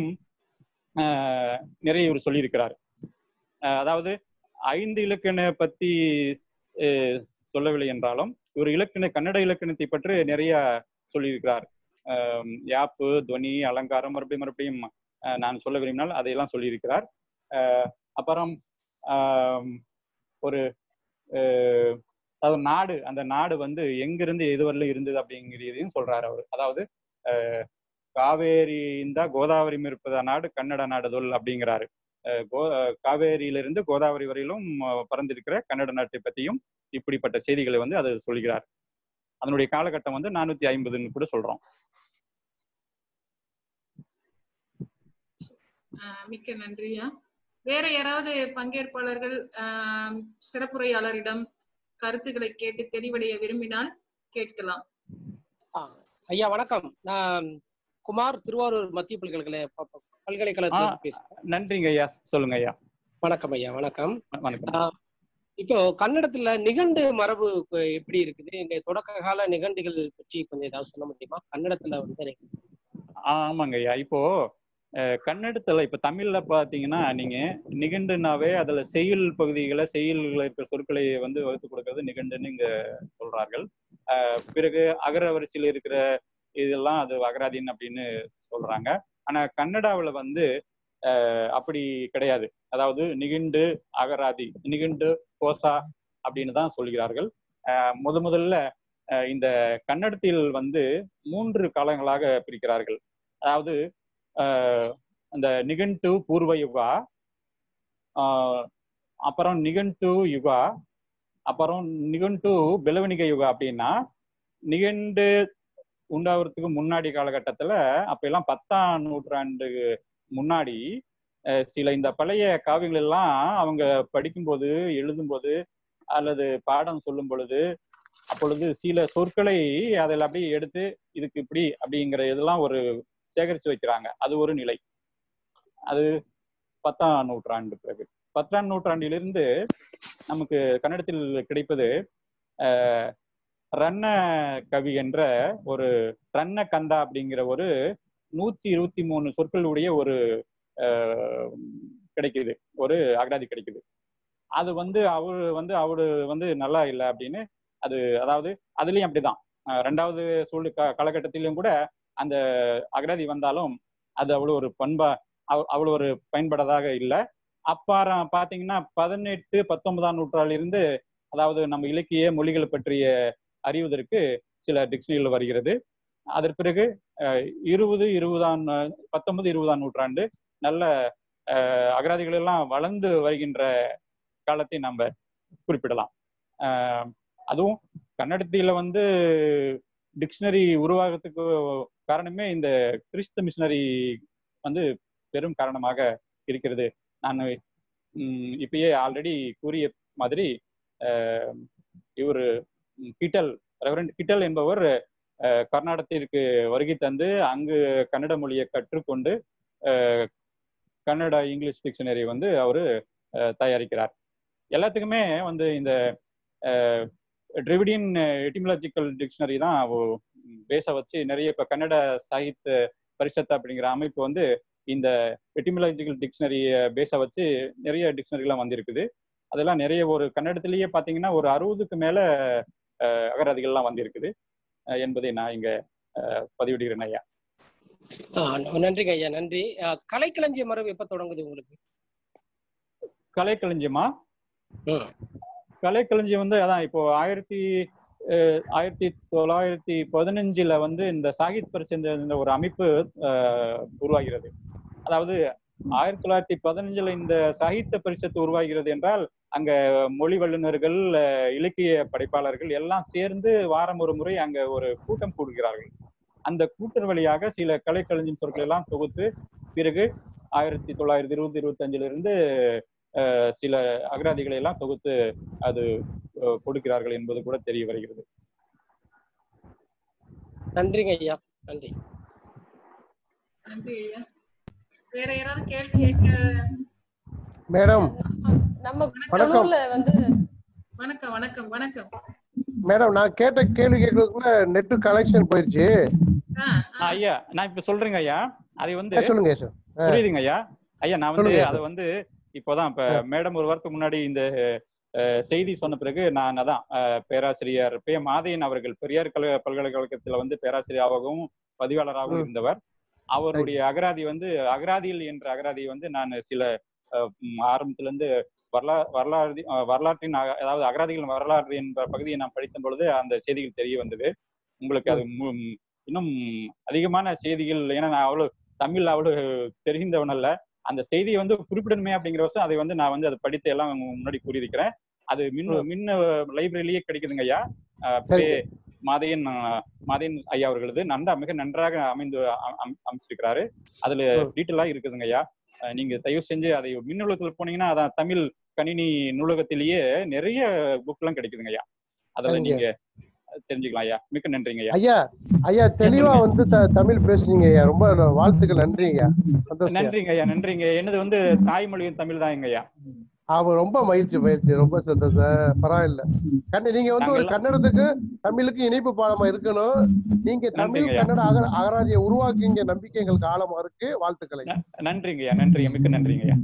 Speaker 3: ஆஹ் நிறைய இவர் சொல்லியிருக்கிறார் ஆஹ் அதாவது ஐந்து இலக்கண பத்தி அஹ் சொல்லவில்லை என்றாலும் இவர் இலக்கண கன்னட இலக்கணத்தை பற்றி நிறைய சொல்லியிருக்கிறார் ஆஹ் யாப்பு துவனி அலங்காரம் மறுபடியும் மறுபடியும் ஆஹ் நான் சொல்ல விரும்பினால் அதையெல்லாம் சொல்லியிருக்கிறார் ஆஹ் அப்புறம் ஆஹ் ஒரு ஆஹ் அதாவது நாடு அந்த நாடு வந்து எங்கிருந்து எதுவரையிலும் இருந்தது அப்படிங்கிறதையும் சொல்றாரு அவர் அதாவது ஆஹ் காவேரி இந்த கோதாவரி இருப்பதா நாடு கன்னட நாடுதொல் அப்படிங்கிறாரு ஆஹ் கோ- ஆஹ் காவேரியிலிருந்து கோதாவரி வரையிலும் ஆஹ் பறந்திருக்கிற கன்னட நாட்டை பற்றியும் இப்படிப்பட்ட செய்திகளை வந்து அது சொல்கிறார் அதனுடைய காலகட்டம் வந்து நானூத்தி ஐம்பதுன்னு கூட சொல்றோம்
Speaker 1: ஆஹ் மிக்க நன்றியா வேற யாராவது பங்கேற்பாளர்கள் ஆஹ் சிறப்புரையாளரிடம் கருத்துக்களை கேட்டு தெளிவடைய விரும்பினால் கேட்கலாம்
Speaker 5: ஆ, ஐயா வணக்கம் நான் குமார் திருவாரூர் மத்திய பல்கலைக்கழக ப- ப- பல்கலைக்கழகத்துல இருந்து பேசுறேன்
Speaker 3: நன்றிங்க ஐயா சொல்லுங்க ஐயா
Speaker 5: வணக்கம் ஐயா வணக்கம்
Speaker 3: வணக்கம்
Speaker 5: ஆ, இப்போ கன்னடத்துல நிகண்டு மரபு இப்ப எப்படி இருக்குது இந்த தொடக்க கால நிகண்டுகள் பற்றி கொஞ்சம் ஏதாவது சொல்ல முடியுமா கன்னடத்துல வந்து எனக்கு
Speaker 3: ஆமாங்க ஐயா இப்போ அஹ், கன்னடத்துல இப்ப தமிழ்ல பாத்தீங்கன்னா நீங்க நிகண்டுனாவே அதுல செய்யுள் பகுதிகளை செய்யுள்கள் இருக்கிற சொற்களை வந்து வகுத்து கொடுக்கறது நிகண்டுன்னு இங்க சொல்றார்கள் அஹ், பிறகு அகர வரிசையில் இருக்கிற இதெல்லாம் அது அகராதின் அப்படின்னு சொல்றாங்க ஆனா கன்னடாவுல வந்து அஹ், அப்படி கிடையாது அதாவது நிகண்டு அகராதி நிகண்டு கோசா அப்படின்னு தான் சொல்கிறார்கள் அஹ், முத முதல்ல அஹ், இந்த கன்னடத்தில் வந்து மூன்று காலங்களாக பிரிக்கிறார்கள் அதாவது ஆஹ் அந்த நிகண்டு பூர்வ யுகா ஆஹ் அப்புறம் நிகண்டு யுகா அப்புறம் நிகண்டு பெலவணிக யுகா அப்படின்னா நிகண்டு உண்டாகிறதுக்கு முன்னாடி காலகட்டத்துல அப்ப எல்லாம் பத்தாம் நூற்றாண்டு முன்னாடி அஹ், சில இந்த பழைய காவியங்கள் எல்லாம் அவங்க படிக்கும்போது எழுதும்போது அல்லது பாடம் சொல்லும் பொழுது அப்பொழுது சில சொற்களை அதில் அப்படியே எடுத்து இதுக்கு இப்படி அப்படிங்கிற இதெல்லாம் ஒரு சேகரித்து வைக்கிறாங்க அது ஒரு நிலை அது பத்தாம் நூற்றாண்டு பிறகு பத்தாம் நூற்றாண்டிலிருந்து நமக்கு கன்னடத்தில் கிடைப்பது அஹ், ரன்ன கவி என்ற ஒரு ரன்ன கந்தா அப்படிங்கிற ஒரு நூத்தி இருபத்தி மூணு சொற்களுடைய ஒரு அஹ், கிடைக்குது ஒரு அகராதி கிடைக்குது அது வந்து அவரு வந்து அவரு வந்து நல்லா இல்லை அப்படின்னு அது அதாவது அதுலயும் அப்படிதான் அஹ், ரெண்டாவது சூழ் கா- காலகட்டத்திலும் கூட அந்த அகராதி வந்தாலும் அது அவ்வளோ ஒரு பண்பா அவ்- அவ்வளோ ஒரு பயன்படாதாக இல்லை அப்பாறம் பார்த்தீங்கன்னா பதினெட்டு பத்தொன்பதாம் நூற்றாண்டிலிருந்து அதாவது நம்ம இலக்கிய மொழிகளை பற்றிய அறிவதற்கு சில டிக்ஷனரிகள் வருகிறது அதற்கு பிறகு அஹ், இருபது இருபதாம் அஹ், பத்தொன்பது இருபதாம் நூற்றாண்டு நல்ல அஹ், அகராதிகள் எல்லாம் வளர்ந்து வருகின்ற காலத்தை நம்ம குறிப்பிடலாம் அஹ், அதுவும் கன்னடத்தில வந்து டிக்ஷனரி உருவாகிறதுக்கு காரணமே இந்த கிறிஸ்து மிஷனரி வந்து பெரும் காரணமாக இருக்கிறது நான் ம், இப்பயே ஆல்ரெடி கூறிய மாதிரி இவர் கிட்டல் ரெவரண்ட் கிட்டல் என்பவர் அஹ், கர்நாடகத்திற்கு வருகை தந்து அங்கு கன்னட மொழியை கற்றுக்கொண்டு அஹ், கன்னடா இங்கிலீஷ் டிக்ஷனரி வந்து அவர் தயாரிக்கிறார் எல்லாத்துக்குமே வந்து இந்த ட்ரிவிடியன் எட்டிமலாஜிக்கல் டிக்ஷனரி தான் பேஸை வச்சு நிறைய இப்போ கன்னட சாகித்ய பரிஷத் அப்படிங்கிற அமைப்பு வந்து இந்த எட்டிமலாஜிக்கல் டிக்ஷனரியை பேஸை வச்சு நிறைய டிக்ஷனரிலாம் வந்திருக்குது அதெல்லாம் நிறைய ஒரு கன்னடத்திலேயே பார்த்தீங்கன்னா ஒரு அறுபதுக்கு மேல அஹ், அகராதிகள்லாம் வந்திருக்குது அஹ், என்பதை நான் இங்க அஹ், பதிவிடுகிறேன் ஐயா
Speaker 5: ஆஹ் நன்றிங்க ஐயா நன்றி ஆஹ் கலைக்களஞ்சிய மரபு எப்ப தொடங்குது உங்களுக்கு
Speaker 3: கலைக்களஞ்சியமா
Speaker 5: ம்.
Speaker 3: கலைக்களஞ்சியம் வந்து அதான் இப்போ ஆயிரத்தி அஹ், ஆயிரத்தி தொள்ளாயிரத்தி பதினஞ்சுல வந்து இந்த சாகித் பரிசு இந்த ஒரு அமைப்பு அஹ், உருவாகிறது அதாவது ஆயிரத்தி தொள்ளாயிரத்தி பதினஞ்சுல இந்த சாகித்ய பரிஷத்து உருவாகிறது என்றால் அங்க மொழி வல்லுநர்கள் அஹ், இலக்கிய படைப்பாளர்கள் எல்லாம் சேர்ந்து வாரம் ஒரு முறை அங்க ஒரு கூட்டம் கூடுகிறார்கள் அந்த கூட்டர் வழியாக சில கலைக்களஞ்சியம் சொற்கள் எல்லாம் தொகுத்து பிறகு ஆயிரத்தி தொள்ளாயிரத்தி இருபது இருபத்தஞ்சுல இருந்து அஹ், சில அகராதிகளை எல்லாம் தொகுத்து அது அஹ், கொடுக்கிறார்கள் என்பது கூட தெரிய வருகிறது
Speaker 5: நன்றிங்க ஐயா நன்றி
Speaker 1: நன்றி ஐயா வேற யாராவது கேள்வி கேட்க
Speaker 4: மேடம்
Speaker 2: நம்ம
Speaker 4: வணக்கம்.
Speaker 2: கல்லூர்ல வந்து
Speaker 1: வணக்கம் வணக்கம் வணக்கம்
Speaker 4: மேடம் நான் கேட்ட கேள்வி கேட்கறதுக்குள்ள நெட் கனெக்ஷன் போயிடுச்சு
Speaker 1: ஆ,
Speaker 3: ஆ,
Speaker 1: ஆ,
Speaker 3: ஐயா நான் இப்ப சொல்றேங்க ஐயா அதை வந்து
Speaker 4: ஆ, சொல்லுங்க சார்
Speaker 3: புரியுதுங்க ஐயா ஐயா நான் வந்து
Speaker 4: சொல்லுங்க.
Speaker 3: அதை வந்து இப்போதான் இப்ப மேடம் ஒரு வாரத்துக்கு முன்னாடி இந்த அஹ், செய்தி சொன்ன பிறகு நான் அதான் அஹ், பேராசிரியர் பே மாதையன் அவர்கள் பெரியார் கல பல்கலைக்கழகத்துல வந்து பேராசிரியராகவும் பதிவாளராகவும்
Speaker 4: ம்.
Speaker 3: இருந்தவர் அவருடைய அகராதி வந்து அகராதியில் என்ற அகராதியை வந்து நான் சில அஹ், ம், ஆரம்பத்துல இருந்து வரலா வரலாறு அஹ், வரலாற்றின் அக- அதாவது அகராதிகளின் வரலாறு என்ற பகுதியை நான் படித்த பொழுது அந்த செய்திகள் தெரிய வந்தது உங்களுக்கு அது மு- ம், இன்னும் அதிகமான செய்திகள் ஏன்னா நான் அவ்வளவு தமிழ் அவ்வளவு தெரிந்தவன் அல்ல அந்த செய்தியை வந்து குறிப்பிடணுமே அப்படிங்கிற வருஷம் அதை வந்து நான் வந்து அதை படித்து எல்லாம் உங்க முன்னாடி கூறியிருக்கிறேன் அது மின்
Speaker 4: ம்.
Speaker 3: மின்ன லைப்ரரியிலேயே கிடைக்குதுங்க ஐயா அஹ்,
Speaker 4: சரிங்க.
Speaker 3: பே- மாதையன் அஹ், மாதையன் ஐயா அவர்களது நன்றா மிக நன்றாக அமைந்து அ- அம்- அமைச்சிருக்கிறாரு அதுல
Speaker 4: ம்.
Speaker 3: டீட்டெயிலா இருக்குதுங்க ஐயா அஹ், நீங்க தயவு செஞ்சு அதை மின் நூலகத்துல போனீங்கன்னா அதான் தமிழ் கணினி நூலகத்திலேயே நிறைய புக் எல்லாம் கிடைக்குதுங்க ஐயா அதில்
Speaker 4: சரிங்க.
Speaker 3: நீங்க தெரிஞ்சுக்கலாம் ஐயா மிக்க நன்றிங்க ஐயா
Speaker 4: ஐயா ஐயா தெளிவா வந்து த- தமிழ் பேசுறீங்க ஐயா ரொம்ப வாழ்த்துக்கள் நன்றிங்க ஐயா சந்தோஷம் ஐயா.
Speaker 3: நன்றிங்க ஐயா நன்றிங்க என்னது வந்து தாய்மொழியும் தமிழ் தான் ஐயா
Speaker 4: அவ ரொம்ப மகிழ்ச்சி மகிழ்ச்சி ரொம்ப சந்தோஷம் பரவாயில்ல கண்ணு நீங்க வந்து ஒரு
Speaker 3: நாங்கெல்லாம்
Speaker 4: கன்னடத்துக்கு தமிழுக்கு இணைப்பு பாலமா இருக்கணும் நீங்க தமிழ்
Speaker 3: நன்றிங்க ஐயா.
Speaker 4: கன்னட அகர அகராதியை உருவாக்குங்க நம்பிக்கை எங்களுக்கு ஆழமா இருக்கு வாழ்த்துக்களை
Speaker 3: நன்றிங்க ஐயா நன்றிங்க மிக்க நன்றிங்க ஐயா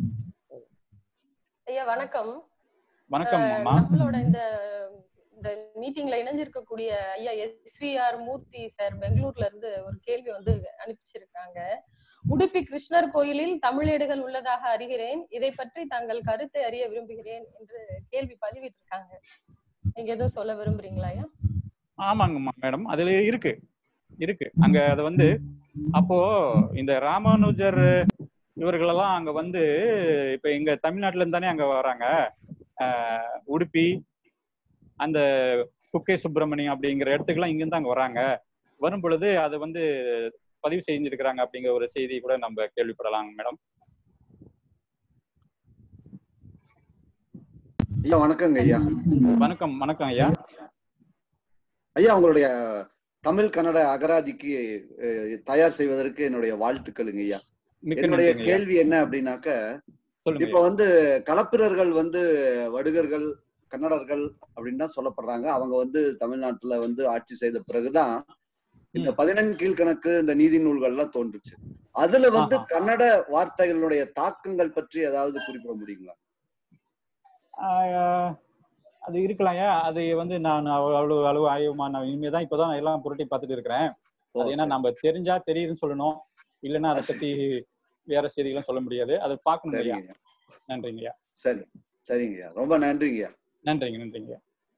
Speaker 2: ஐயா வணக்கம்
Speaker 3: வணக்கம்
Speaker 2: அஹ்,
Speaker 3: அம்மா
Speaker 2: நம்மளோட இந்த இந்த மீட்டிங்ல இணைஞ்சிருக்கக்கூடிய ஐயா எஸ்விஆர் மூர்த்தி சார் பெங்களூர்ல இருந்து ஒரு கேள்வி வந்து அனுப்பிச்சிருக்காங்க உடுப்பி கிருஷ்ணர் கோயிலில் தமிழேடுகள் உள்ளதாக அறிகிறேன் இதை பற்றி தங்கள் கருத்தை அறிய விரும்புகிறேன் என்று கேள்வி பதிவிட்டிருக்காங்க நீங்க எதுவும் சொல்ல விரும்புறீங்களா ஐயா
Speaker 3: ஆமாங்கம்மா மேடம் அதுல இருக்கு இருக்கு அங்க அது வந்து அப்போ இந்த ராமானுஜர் இவர்களெல்லாம் அங்க வந்து இப்ப எங்க தமிழ்நாட்டுல இருந்து தானே அங்க வராங்க ஆஹ் உடுப்பி அந்த குக்கே சுப்பிரமணியம் அப்படிங்கிற இடத்துக்குலாம் இங்கிருந்து அங்க வராங்க வரும் பொழுது அது வந்து பதிவு செஞ்சிருக்கிறாங்க அப்படிங்கிற ஒரு செய்தி கூட நம்ம கேள்விப்படலாம் மேடம்
Speaker 6: ஐயா வணக்கங்க ஐயா
Speaker 3: வணக்கம் வணக்கம் ஐயா
Speaker 6: ஐயா உங்களுடைய தமிழ் கன்னட அகராதிக்கு அஹ், தயார் செய்வதற்கு என்னுடைய வாழ்த்துக்களுங்க ஐயா
Speaker 3: மிக்க
Speaker 6: என்னுடைய
Speaker 3: நன்றிங்க ஐயா
Speaker 6: கேள்வி என்ன அப்படின்னாக்க
Speaker 3: சொல்லுங்க
Speaker 6: இப்ப வந்து களப்பிரர்கள் வந்து வடுகர்கள் கன்னடர்கள் அப்படின்னு தான் சொல்லப்படுறாங்க அவங்க வந்து தமிழ்நாட்டுல வந்து ஆட்சி செய்த பிறகுதான் இந்த
Speaker 3: ம்.
Speaker 6: பதினெண் கீழ்கணக்கு இந்த நீதி நூல்கள்லாம் தோன்றுச்சு அதுல வந்து
Speaker 3: ஆஹா.
Speaker 6: கன்னட வார்த்தைகளுடைய தாக்கங்கள் பற்றி ஏதாவது குறிப்பிட முடியுங்களா
Speaker 3: ஆஹ் அது இருக்கலாம்யா அது வந்து நான் அவ்வளவு அவ்வளவு அளவு ஆய்வுமா நான் இனிமே தான் இப்போதான் எல்லாம் புரட்டி பார்த்துட்டு இருக்கிறேன்
Speaker 6: ஓ,
Speaker 3: அது ஏன்னா
Speaker 6: சரி.
Speaker 3: நம்ம தெரிஞ்சா தெரியுதுன்னு சொல்லணும் இல்லைன்னா அதை பத்தி வேற செய்திகளும் சொல்ல முடியாது அதை பார்க்கணும் ஐயா
Speaker 6: சரிங்க ஐயா.
Speaker 3: நன்றிங்க ஐயா
Speaker 6: சரி சரிங்க ஐயா ரொம்ப நன்றிங்க ஐயா
Speaker 3: நன்றிங்க நன்றிங்க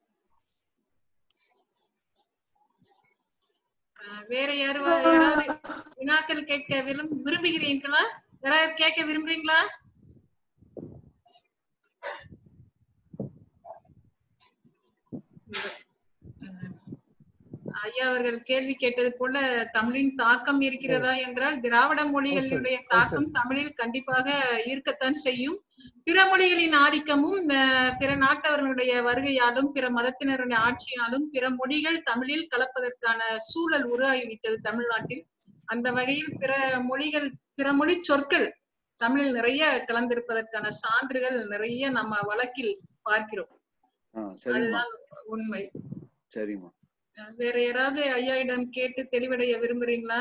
Speaker 1: அஹ் வேற யாரும் யாராவது வினாக்கள் கேட்க விரும் விரும்புகிறீர்களா யாராவது கேட்க விரும்புறீங்களா அஹ் ஐயா அவர்கள் கேள்வி கேட்டது போல தமிழின் தாக்கம் இருக்கிறதா என்றால் திராவிட மொழிகளுடைய தாக்கம் தமிழில் கண்டிப்பாக இருக்கத்தான் செய்யும் பிற மொழிகளின் ஆதிக்கமும் அஹ், பிற நாட்டவர்களுடைய வருகையாலும் பிற மதத்தினருடைய ஆட்சியாலும் பிற மொழிகள் தமிழில் கலப்பதற்கான சூழல் உருவாகிவிட்டது தமிழ்நாட்டில் அந்த வகையில் பிற மொழிகள் பிற மொழி சொற்கள் தமிழில் நிறைய கலந்திருப்பதற்கான சான்றுகள் நிறைய நம்ம வழக்கில் பார்க்கிறோம்
Speaker 6: ஆ சரிம்மா
Speaker 1: அதுதான் உண்மை
Speaker 6: சரிம்மா
Speaker 1: அஹ், வேற யாராவது ஐயாயிடம் கேட்டு தெளிவடைய விரும்புறீங்களா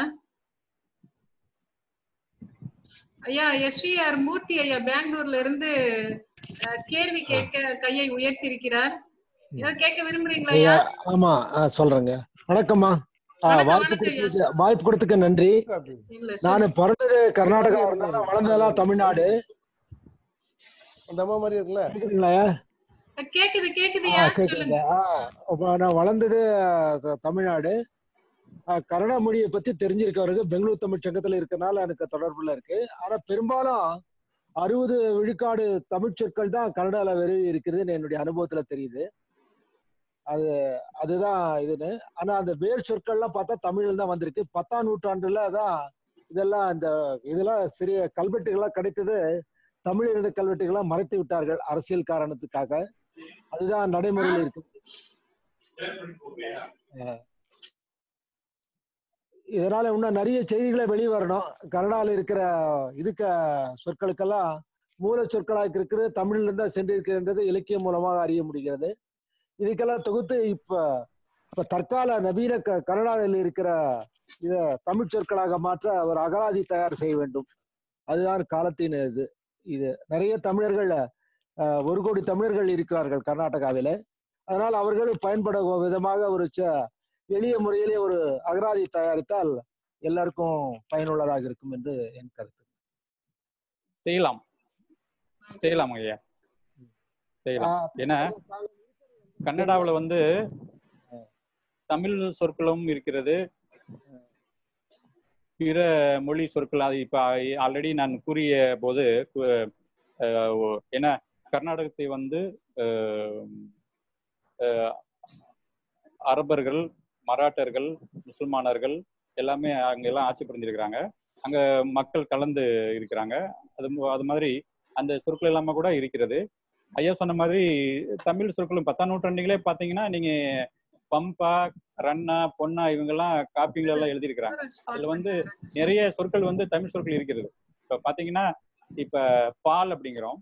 Speaker 1: ஐயா எஸ்விஆர் மூர்த்தி ஐயா பெங்களூர்ல இருந்து அஹ், கேள்வி கேட்க கையை உயர்த்தியிருக்கிறார் ஏதாவது கேட்க விரும்புறீங்களா ஐயா
Speaker 7: ஐயா ஆமா ஆ, சொல்றேங்க வணக்கம்மா ஆ,
Speaker 1: வணக்கம்,
Speaker 7: வாய்ப்பு
Speaker 1: வணக்கம் ஐயா.
Speaker 7: கொடுத்ததுக்கு வாய்ப்பு கொடுத்ததுக்கு நன்றி
Speaker 1: இல்ல
Speaker 7: நான்
Speaker 1: சொல்லு.
Speaker 7: பிறந்தது கர்நாடகா இருந்தாலும் வளர்ந்ததெல்லாம் தமிழ்நாடு
Speaker 4: அந்த அம்மா மாதிரி இருக்குல்ல
Speaker 7: கேக்குதுங்களா ஐயா?
Speaker 1: அஹ், கேக்குது
Speaker 7: ஆ,
Speaker 1: கேக்குதுயா
Speaker 7: கேக்குதுங்க
Speaker 1: சொல்லுங்க
Speaker 7: ஆ, அப்ப நான் வளர்ந்தது த- தமிழ்நாடு ஆ, கன்னட மொழியை பத்தி தெரிஞ்சிருக்கவருக்கு பெங்களூர் தமிழ் சங்கத்துல இருக்கனால எனக்கு தொடர்புல இருக்கு ஆனா பெரும்பாலும் அறுபது விழுக்காடு தமிழ் சொற்கள் தான் கன்னடால வெறுவி இருக்குதுன்னு என்னுடைய அனுபவத்துல தெரியுது அது அதுதான் இதுன்னு ஆனா அந்த வேர் சொற்கள்லாம் பார்த்தா தமிழ்ல தான் வந்திருக்கு பத்தாம் நூற்றாண்டுல தான் இதெல்லாம் இந்த இதெல்லாம் சிறிய கல்வெட்டுகள்லாம் கிடைத்தது தமிழ் இருந்த கல்வெட்டுகள்லாம் மறைத்து விட்டார்கள் அரசியல் காரணத்துக்காக அதுதான் நடைமுறையில் இருக்கு அஹ் இதனால இன்னும் நிறைய செய்திகளை வெளியே வரணும் கன்னடால இருக்கிற இதுக்க சொற்களுக்கெல்லாம் மூல சொற்களாக இருக்கிறது தமிழ்ல இருந்தா சென்றிருக்கின்றது இலக்கியம் மூலமாக அறிய முடிகிறது இதுக்கெல்லாம் தொகுத்து இப்ப இப்ப தற்கால நவீன க கன்னடாவில் இருக்கிற இத தமிழ் சொற்களாக மாற்ற ஒரு அகராதி தயார் செய்ய வேண்டும் அதுதான் காலத்தின் இது இது நிறைய தமிழர்கள் அஹ், ஒரு கோடி தமிழர்கள் இருக்கிறார்கள் கர்நாடகாவில அதனால் அவர்களும் பயன்படும் விதமாக ஒரு ச- எளிய முறையிலே ஒரு அகராதி தயாரித்தால் எல்லாருக்கும் பயனுள்ளதாக இருக்கும் என்று என் கருத்து
Speaker 3: செய்யலாம் செய்யலாம் ஐயா செய்யலாம்
Speaker 7: ஆஹ்,
Speaker 3: ஏன்னா கன்னடாவுல வந்து தமிழ் சொற்களும் இருக்கிறது பிற மொழி சொற்கள் அது இப்ப ஆல்ரெடி நான் கூறிய போது கு- அஹ், ஒ- ஏன்னா கர்நாடகத்தை வந்து அஹ், அஹ், அரபர்கள் மராட்டர்கள் முசல்மானர்கள் எல்லாமே அங்க எல்லாம் ஆட்சி புரிஞ்சிருக்கிறாங்க அங்க மக்கள் கலந்து இருக்கிறாங்க அது மு- அது மாதிரி அந்த சொற்கள் எல்லாமே கூட இருக்கிறது ஐயா சொன்ன மாதிரி தமிழ் சொற்களும் பத்தாம் நூற்றாண்டுகளே பாத்தீங்கன்னா நீங்க பம்பா ரன்னா பொன்னா இவங்கெல்லாம் காப்பிங்கள் எல்லாம் எழுதியிருக்கிறாங்க அதுல வந்து நிறைய சொற்கள் வந்து தமிழ் சொற்கள் இருக்கிறது இப்ப பாத்தீங்கன்னா இப்ப பால் அப்படிங்கிறோம்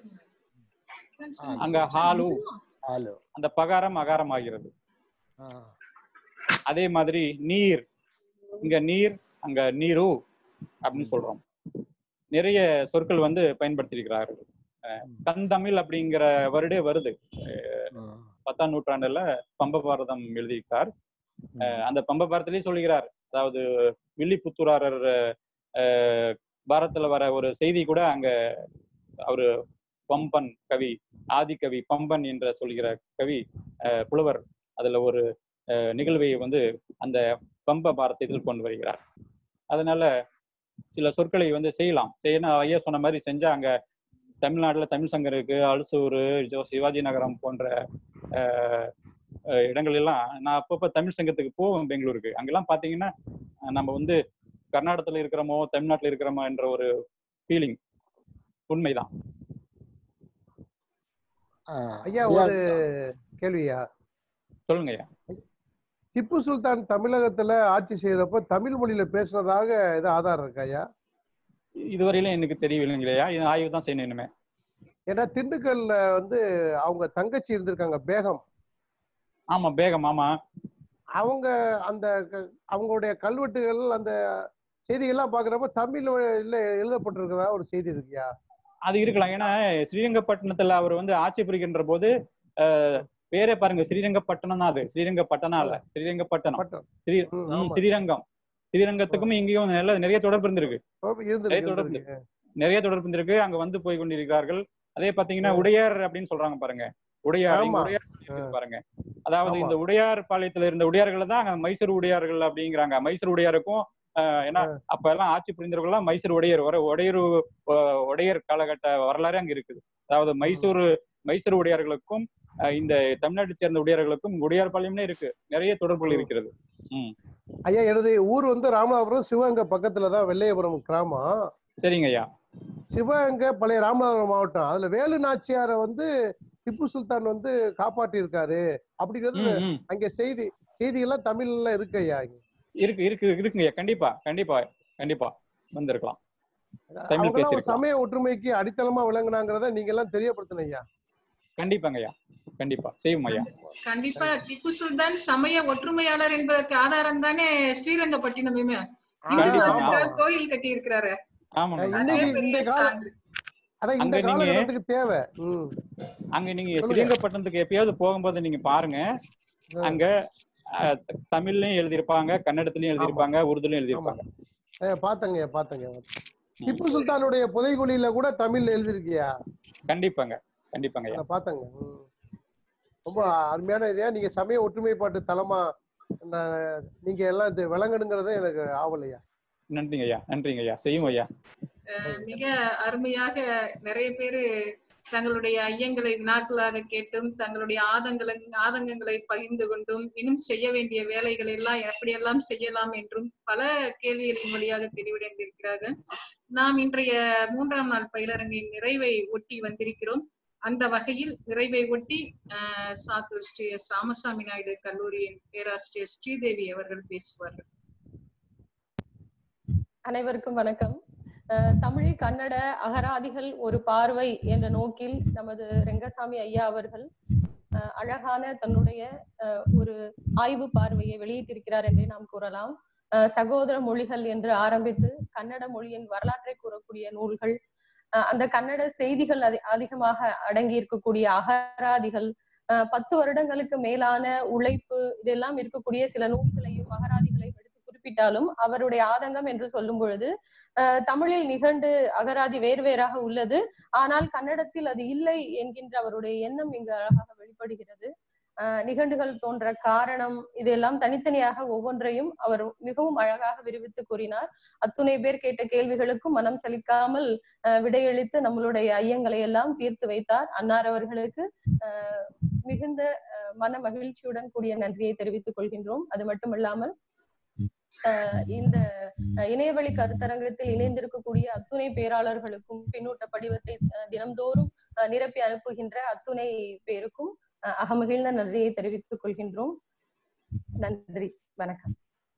Speaker 3: அங்க ஹாலு
Speaker 7: ஹலோ
Speaker 3: அந்த பகாரம் அகாரம் ஆகிறது
Speaker 7: ஆஹ்
Speaker 3: அதே மாதிரி நீர் இங்க நீர் அங்க நீரு அப்படின்னு சொல்றோம் நிறைய சொற்கள் வந்து பயன்படுத்தியிருக்கிறார்கள் அஹ் கந்தமிழ் அப்படிங்கிற வருடே வருது
Speaker 7: ஆஹ்
Speaker 3: பத்தாம் நூற்றாண்டுல பம்ப பாரதம் எழுதியிருக்கார் அஹ் அந்த பம்ப பாரத்திலேயே சொல்லுகிறார் அதாவது வில்லிபுத்தூராரர் அஹ், பாரதத்துல வர ஒரு செய்தி கூட அங்க அவரு பம்பன் கவி ஆதிகவி பம்பன் என்ற சொல்கிற கவி அஹ், புலவர் அதுல ஒரு அஹ், நிகழ்வை வந்து அந்த பம்ப பாரதத்தில் கொண்டு வருகிறார் அதனால சில சொற்களை வந்து செய்யலாம் செய்யணும் ஐயா சொன்ன மாதிரி செஞ்சா அங்க தமிழ்நாட்டுல தமிழ் சங்கம் இருக்கு அலுசூர் ஜோ சிவாஜி நகரம் போன்ற அஹ், அஹ், இடங்கள் எல்லாம் நான் அப்பப்ப தமிழ் சங்கத்துக்கு போவேன் பெங்களூருக்கு அங்கெல்லாம் பாத்தீங்கன்னா அஹ், நம்ம வந்து கர்நாடகத்துல இருக்கிறோமோ தமிழ்நாட்டுல இருக்கிறோமோ என்ற ஒரு ஃபீலிங் உண்மைதான்
Speaker 7: ஆஹ்
Speaker 4: ஐயா
Speaker 7: ஐயா,
Speaker 4: ஒரு கேள்வியா
Speaker 3: சொல்லுங்க ஐயா
Speaker 4: திப்பு சுல்தான் தமிழகத்துல ஆட்சி செய்யறப்ப தமிழ் மொழியில பேசுனதாக ஏதோ ஆதாரம் இருக்கா ஐயா
Speaker 3: இதுவரையிலும் எனக்கு தெரியவில்லைங்களையா இது ஆய்வு தான் செய்யணும் இனிமே
Speaker 4: ஏன்னா திண்டுக்கல்ல வந்து அவங்க தங்கச்சி இருந்திருக்காங்க பேகம்
Speaker 3: ஆமா பேகம் ஆமா
Speaker 4: அவங்க அந்த க- அவங்களுடைய கல்வெட்டுகள் அந்த செய்திகள்லாம் பாக்குறப்ப தமிழ்ல எழுதப்பட்டிருக்கதா ஒரு செய்தி இருக்கியா
Speaker 3: அது இருக்கலாம் ஏன்னா ஸ்ரீரங்கப்பட்டினத்துல அவர் வந்து ஆட்சி புரிகின்ற போது அஹ், பேரே பாருங்க ஸ்ரீரங்கப்பட்டினம் தான் அது ஸ்ரீரங்கப்பட்டணம் அல்ல ஸ்ரீரங்கப்பட்டணம்
Speaker 4: பட்டம்
Speaker 3: ஸ்ரீ
Speaker 4: ம்,
Speaker 3: ம்,
Speaker 4: ஆமா.
Speaker 3: ஸ்ரீரங்கம் ஸ்ரீரங்கத்துக்கும் இங்கேயும் நல்ல நிறைய தொடர்பு இருந்திருக்கு
Speaker 4: இருந்திருக்கு
Speaker 3: நிறைய தொடர்பு
Speaker 4: இருந்திருக்கு.
Speaker 3: நிறைய தொடர்பு இருந்திருக்கு அங்க வந்து போய் கொண்டிருக்கிறார்கள் அதே பாத்தீங்கன்னா
Speaker 4: ம்.
Speaker 3: உடையார் அப்படின்னு சொல்றாங்க பாருங்க உடையார் இங்க
Speaker 4: ஆமா.
Speaker 3: உடையார் பாளையம் இருக்குது பாருங்க அதாவது
Speaker 4: ஆமா.
Speaker 3: இந்த உடையார் பாளையத்துல இருந்த உடையார்கள் தான் அங்க மைசூர் உடையார்கள் அப்படிங்கிறாங்க மைசூர் உடையாருக்கும் ஆஹ், ஏன்னா அப்ப எல்லாம் ஆட்சி புரிந்தவர்கள் எல்லாம் மைசூர் உடையர் வர உடையர் ஆஹ், உடையர் காலகட்ட வரலாறு அங்க இருக்குது அதாவது மைசூர் மைசூர் உடையார்களுக்கும் ஆஹ், இந்த தமிழ்நாட்டை சேர்ந்த உடையார்களுக்கும் உடையார் பாளையம்னே இருக்கு நிறைய தொடர்புகள்
Speaker 4: ம்.
Speaker 3: இருக்கிறது ம்
Speaker 4: ஐயா எனது ஊர் வந்து ராமநாதபுரம் சிவகங்கை பக்கத்துல தான் வெள்ளையபுரம் கிராமம்
Speaker 3: சரிங்க ஐயா
Speaker 4: சிவகங்கை பழைய ராமநாதபுரம் மாவட்டம் அதுல வேலு நாச்சியாரை வந்து திப்பு சுல்தான் வந்து காப்பாற்றி இருக்காரு அப்படிங்கிறது
Speaker 3: ம், ம்.
Speaker 4: அங்க செய்தி செய்திகள்லாம் தமிழ்ல இருக்கு ஐயா இங்க.
Speaker 3: இருக்கு இருக்கு இருக்குங்க ஐயா கண்டிப்பா கண்டிப்பா கண்டிப்பா வந்திருக்கலாம் தமிழ்
Speaker 4: அவங்கெல்லாம் ஒரு
Speaker 3: பேசியிருக்கலாம்
Speaker 4: சமய ஒற்றுமைக்கு அடித்தளமா விளங்குனாங்கிறத நீங்க எல்லாம் தெரியப்படுத்தணும் ஐயா
Speaker 3: கண்டிப்பாங்க ஐயா கண்டிப்பா செய்வோம் ஐயா
Speaker 1: கண்டிப்பா திப்பு சுல்தான் சமய ஒற்றுமையாளர் என்பதற்கு ஆதாரம் தானே ஸ்ரீரங்கப்பட்டினமுமே இந்து
Speaker 3: கண்டிப்பா,
Speaker 1: மதத்துக்காக
Speaker 4: ஆமா.
Speaker 1: கோயில் கட்டி இருக்கிறாரு
Speaker 3: ஆமாங்க
Speaker 4: அஹ்
Speaker 1: அதே
Speaker 4: இன்னைக்கு
Speaker 1: பெரிய
Speaker 4: இந்த கால
Speaker 1: சான்று
Speaker 4: ஆனா இந்த
Speaker 3: அங்க நீங்க-
Speaker 4: காலகட்டத்துக்கு தேவை ம்
Speaker 3: அங்க நீங்க
Speaker 4: சொல்லுங்க.
Speaker 3: ஸ்ரீரங்கப்பட்டினத்துக்கு எப்பயாவது போகும்போது நீங்க பாருங்க
Speaker 4: ஆ.
Speaker 3: அங்க அஹ், தமிழ்லயும் எழுதியிருப்பாங்க கன்னடத்துலயும் எழுதியிருப்பாங்க உருதுலயும் எழுதியிருப்பாங்க
Speaker 4: அஹ் பாத்தங்க பாத்தங்க திப்பு சுல்தானுடைய புதைகுழியில கூட தமிழ்ல எழுதிருக்கியா
Speaker 3: கண்டிப்பாங்க கண்டிப்பாங்க ஐயா
Speaker 4: நான் பார்த்தேங்க ம். ரொம்ப அருமையான இதையா நீங்க சமய ஒற்றுமைப்பாட்டு தலமா நான் நீங்க எல்லாம் இது விளங்கணுங்கிறது எனக்கு ஆவலையா
Speaker 3: நன்றிங்க ஐயா நன்றிங்க ஐயா செய்யும் ஐயா
Speaker 1: அஹ் மிக அருமையாக நிறைய பேரு தங்களுடைய ஐயங்களை வினாக்களாக கேட்டும் தங்களுடைய ஆதங்களை ஆதங்கங்களை பகிர்ந்து கொண்டும் இன்னும் செய்ய வேண்டிய வேலைகள் எல்லாம் எப்படியெல்லாம் செய்யலாம் என்றும் பல கேள்விகளின் வழியாக தெளிவடைந்திருக்கிறார்கள் நாம் இன்றைய மூன்றாம் நாள் பயிலரங்கின் நிறைவை ஒட்டி வந்திருக்கிறோம் அந்த வகையில் நிறைவை ஒட்டி அஹ், சாத்தூர் ஸ்ரீ எஸ் ராமசாமி நாயுடு கல்லூரியின் பேராசிரியர் ஸ்ரீதேவி அவர்கள் பேசுவார்கள்
Speaker 2: அனைவருக்கும் வணக்கம் அஹ் தமிழ் கன்னட அகராதிகள் ஒரு பார்வை என்ற நோக்கில் நமது ரெங்கசாமி ஐயா அவர்கள் அஹ் அழகான தன்னுடைய அஹ் ஒரு ஆய்வு பார்வையை வெளியிட்டிருக்கிறார் என்றே நாம் கூறலாம் அஹ் சகோதர மொழிகள் என்று ஆரம்பித்து கன்னட மொழியின் வரலாற்றை கூறக்கூடிய நூல்கள் அஹ் அந்த கன்னட செய்திகள் அதி அதிகமாக அடங்கி இருக்கக்கூடிய அகராதிகள் அஹ் பத்து வருடங்களுக்கு மேலான உழைப்பு இதெல்லாம் இருக்கக்கூடிய சில நூல்களையும் அகராதிகளையும் எடுத்து குறிப்பிட்டாலும் அவருடைய ஆதங்கம் என்று சொல்லும் பொழுது அஹ் தமிழில் நிகண்டு அகராதி வேறு வேறாக உள்ளது ஆனால் கன்னடத்தில் அது இல்லை என்கின்ற அவருடைய எண்ணம் இங்கு அழகாக வெளிப்படுகிறது அஹ் நிகண்டுகள் தோன்ற காரணம் இதெல்லாம் தனித்தனியாக ஒவ்வொன்றையும் அவர் மிகவும் அழகாக விரிவித்து கூறினார் அத்துணை பேர் கேட்ட கேள்விகளுக்கும் மனம் சலிக்காமல் அஹ் விடையளித்து நம்மளுடைய ஐயங்களை எல்லாம் தீர்த்து வைத்தார் அன்னார் அவர்களுக்கு அஹ் மிகுந்த அஹ் மன மகிழ்ச்சியுடன் கூடிய நன்றியை தெரிவித்துக் கொள்கின்றோம் அது மட்டுமல்லாமல் அஹ் இந்த அஹ் இணையவழி கருத்தரங்கத்தில் இணைந்திருக்கக்கூடிய அத்துணை பேராளர்களுக்கும் பின்னூட்ட படிவத்தை அஹ் தினம்தோறும் அஹ் நிரப்பி அனுப்புகின்ற அத்துணை பேருக்கும் அஹ் அகமகிழ்ந்த நன்றியை தெரிவித்துக் கொள்கின்றோம் நன்றி வணக்கம்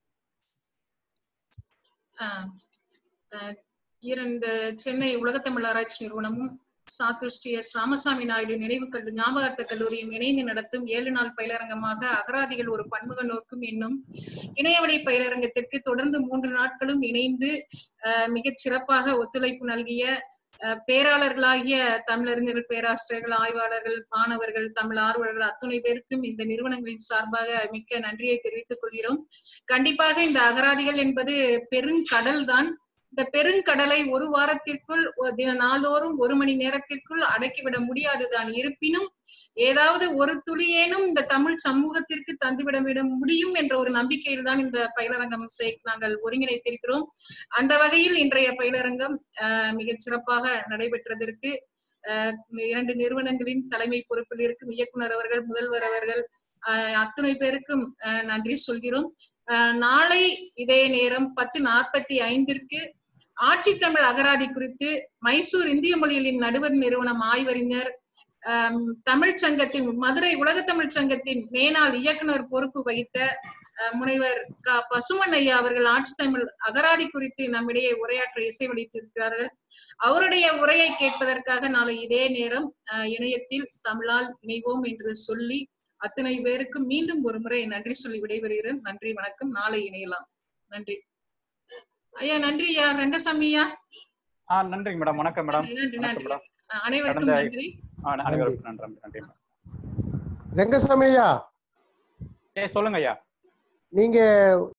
Speaker 1: ஆஹ் ஆஹ் இரண்டு சென்னை உலகத்தமிழ் ஆராய்ச்சி நிறுவனமும் சாத்தூர் ஸ்ரீ எஸ் ராமசாமி நாயுடு நினைவு கல்லூரி ஞாபகார்த்த கல்லூரியும் இணைந்து நடத்தும் ஏழு நாள் பயிலரங்கமாக அகராதிகள் ஒரு பன்முக நோக்கும் என்னும் இணையவழி பயிலரங்கத்திற்கு தொடர்ந்து மூன்று நாட்களும் இணைந்து ஆஹ் மிகச் சிறப்பாக ஒத்துழைப்பு நல்கிய ஆஹ் பேராளர்களாகிய தமிழறிஞர்கள் பேராசிரியர்கள் ஆய்வாளர்கள் மாணவர்கள் தமிழ் ஆர்வலர்கள் அத்துணை பேருக்கும் இந்த நிறுவனங்களின் சார்பாக மிக்க நன்றியை தெரிவித்துக் கொள்கிறோம் கண்டிப்பாக இந்த அகராதிகள் என்பது பெருங்கடல் தான் இந்த பெருங்கடலை ஒரு வாரத்திற்குள் ஒரு தின நாள்தோறும் ஒரு மணி நேரத்திற்குள் அடக்கிவிட முடியாதுதான் இருப்பினும் ஏதாவது ஒரு துளியேனும் இந்த தமிழ் சமூகத்திற்கு தந்துவிட விட முடியும் என்ற ஒரு நம்பிக்கையில் தான் இந்த பயிலரங்கத்தை நாங்கள் ஒருங்கிணைத்திருக்கிறோம் அந்த வகையில் இன்றைய பயிலரங்கம் ஆஹ் மிகச் சிறப்பாக நடைபெற்றதற்கு ஆஹ் இரண்டு நிறுவனங்களின் தலைமை பொறுப்பில் இருக்கும் இயக்குனர் அவர்கள் முதல்வர் அவர்கள் அஹ், அத்துணை பேருக்கும் அஹ், நன்றி சொல்கிறோம் அஹ், நாளை இதே நேரம் பத்து நாற்பத்தி ஐந்திற்கு ஆட்சி தமிழ் அகராதி குறித்து மைசூர் இந்திய மொழிகளின் நடுவர் நிறுவனம் ஆய்வறிஞர் ஆம், தமிழ்ச் சங்கத்தின் மதுரை உலகத்தமிழ்ச் சங்கத்தின் மேனாள் இயக்குனர் பொறுப்பு வகித்த அஹ், முனைவர் க பசுமன் ஐயா அவர்கள் ஆட்சி தமிழ் அகராதி குறித்து நம்மிடையே உரையாற்ற இசைவளித்திருக்கிறார்கள் அவருடைய உரையை கேட்பதற்காக நாளை இதே நேரம் அஹ், இணையத்தில் தமிழால் இணைவோம் என்று சொல்லி அத்தனை பேருக்கும் மீண்டும் ஒரு முறை நன்றி சொல்லி விடைபெறுகிறேன் நன்றி வணக்கம் நாளை இணையலாம் நன்றி ஐயா நன்றி ஐயா ரங்கசாமி ஐயா
Speaker 3: ஆ நன்றிங்க மேடம் வணக்கம் மேடம்
Speaker 1: நன்றி
Speaker 3: வணக்கம்
Speaker 1: நன்றி
Speaker 3: மேடம்
Speaker 1: அஹ், அனைவருக்கும்
Speaker 3: கடந்த-
Speaker 1: நன்றி
Speaker 3: ஆ அனைவருக்கும் நன்றி நன்றி மேடம்
Speaker 4: ரெங்கசாமி ஐயா
Speaker 3: ஏ சொல்லுங்க ஐயா
Speaker 4: நீங்க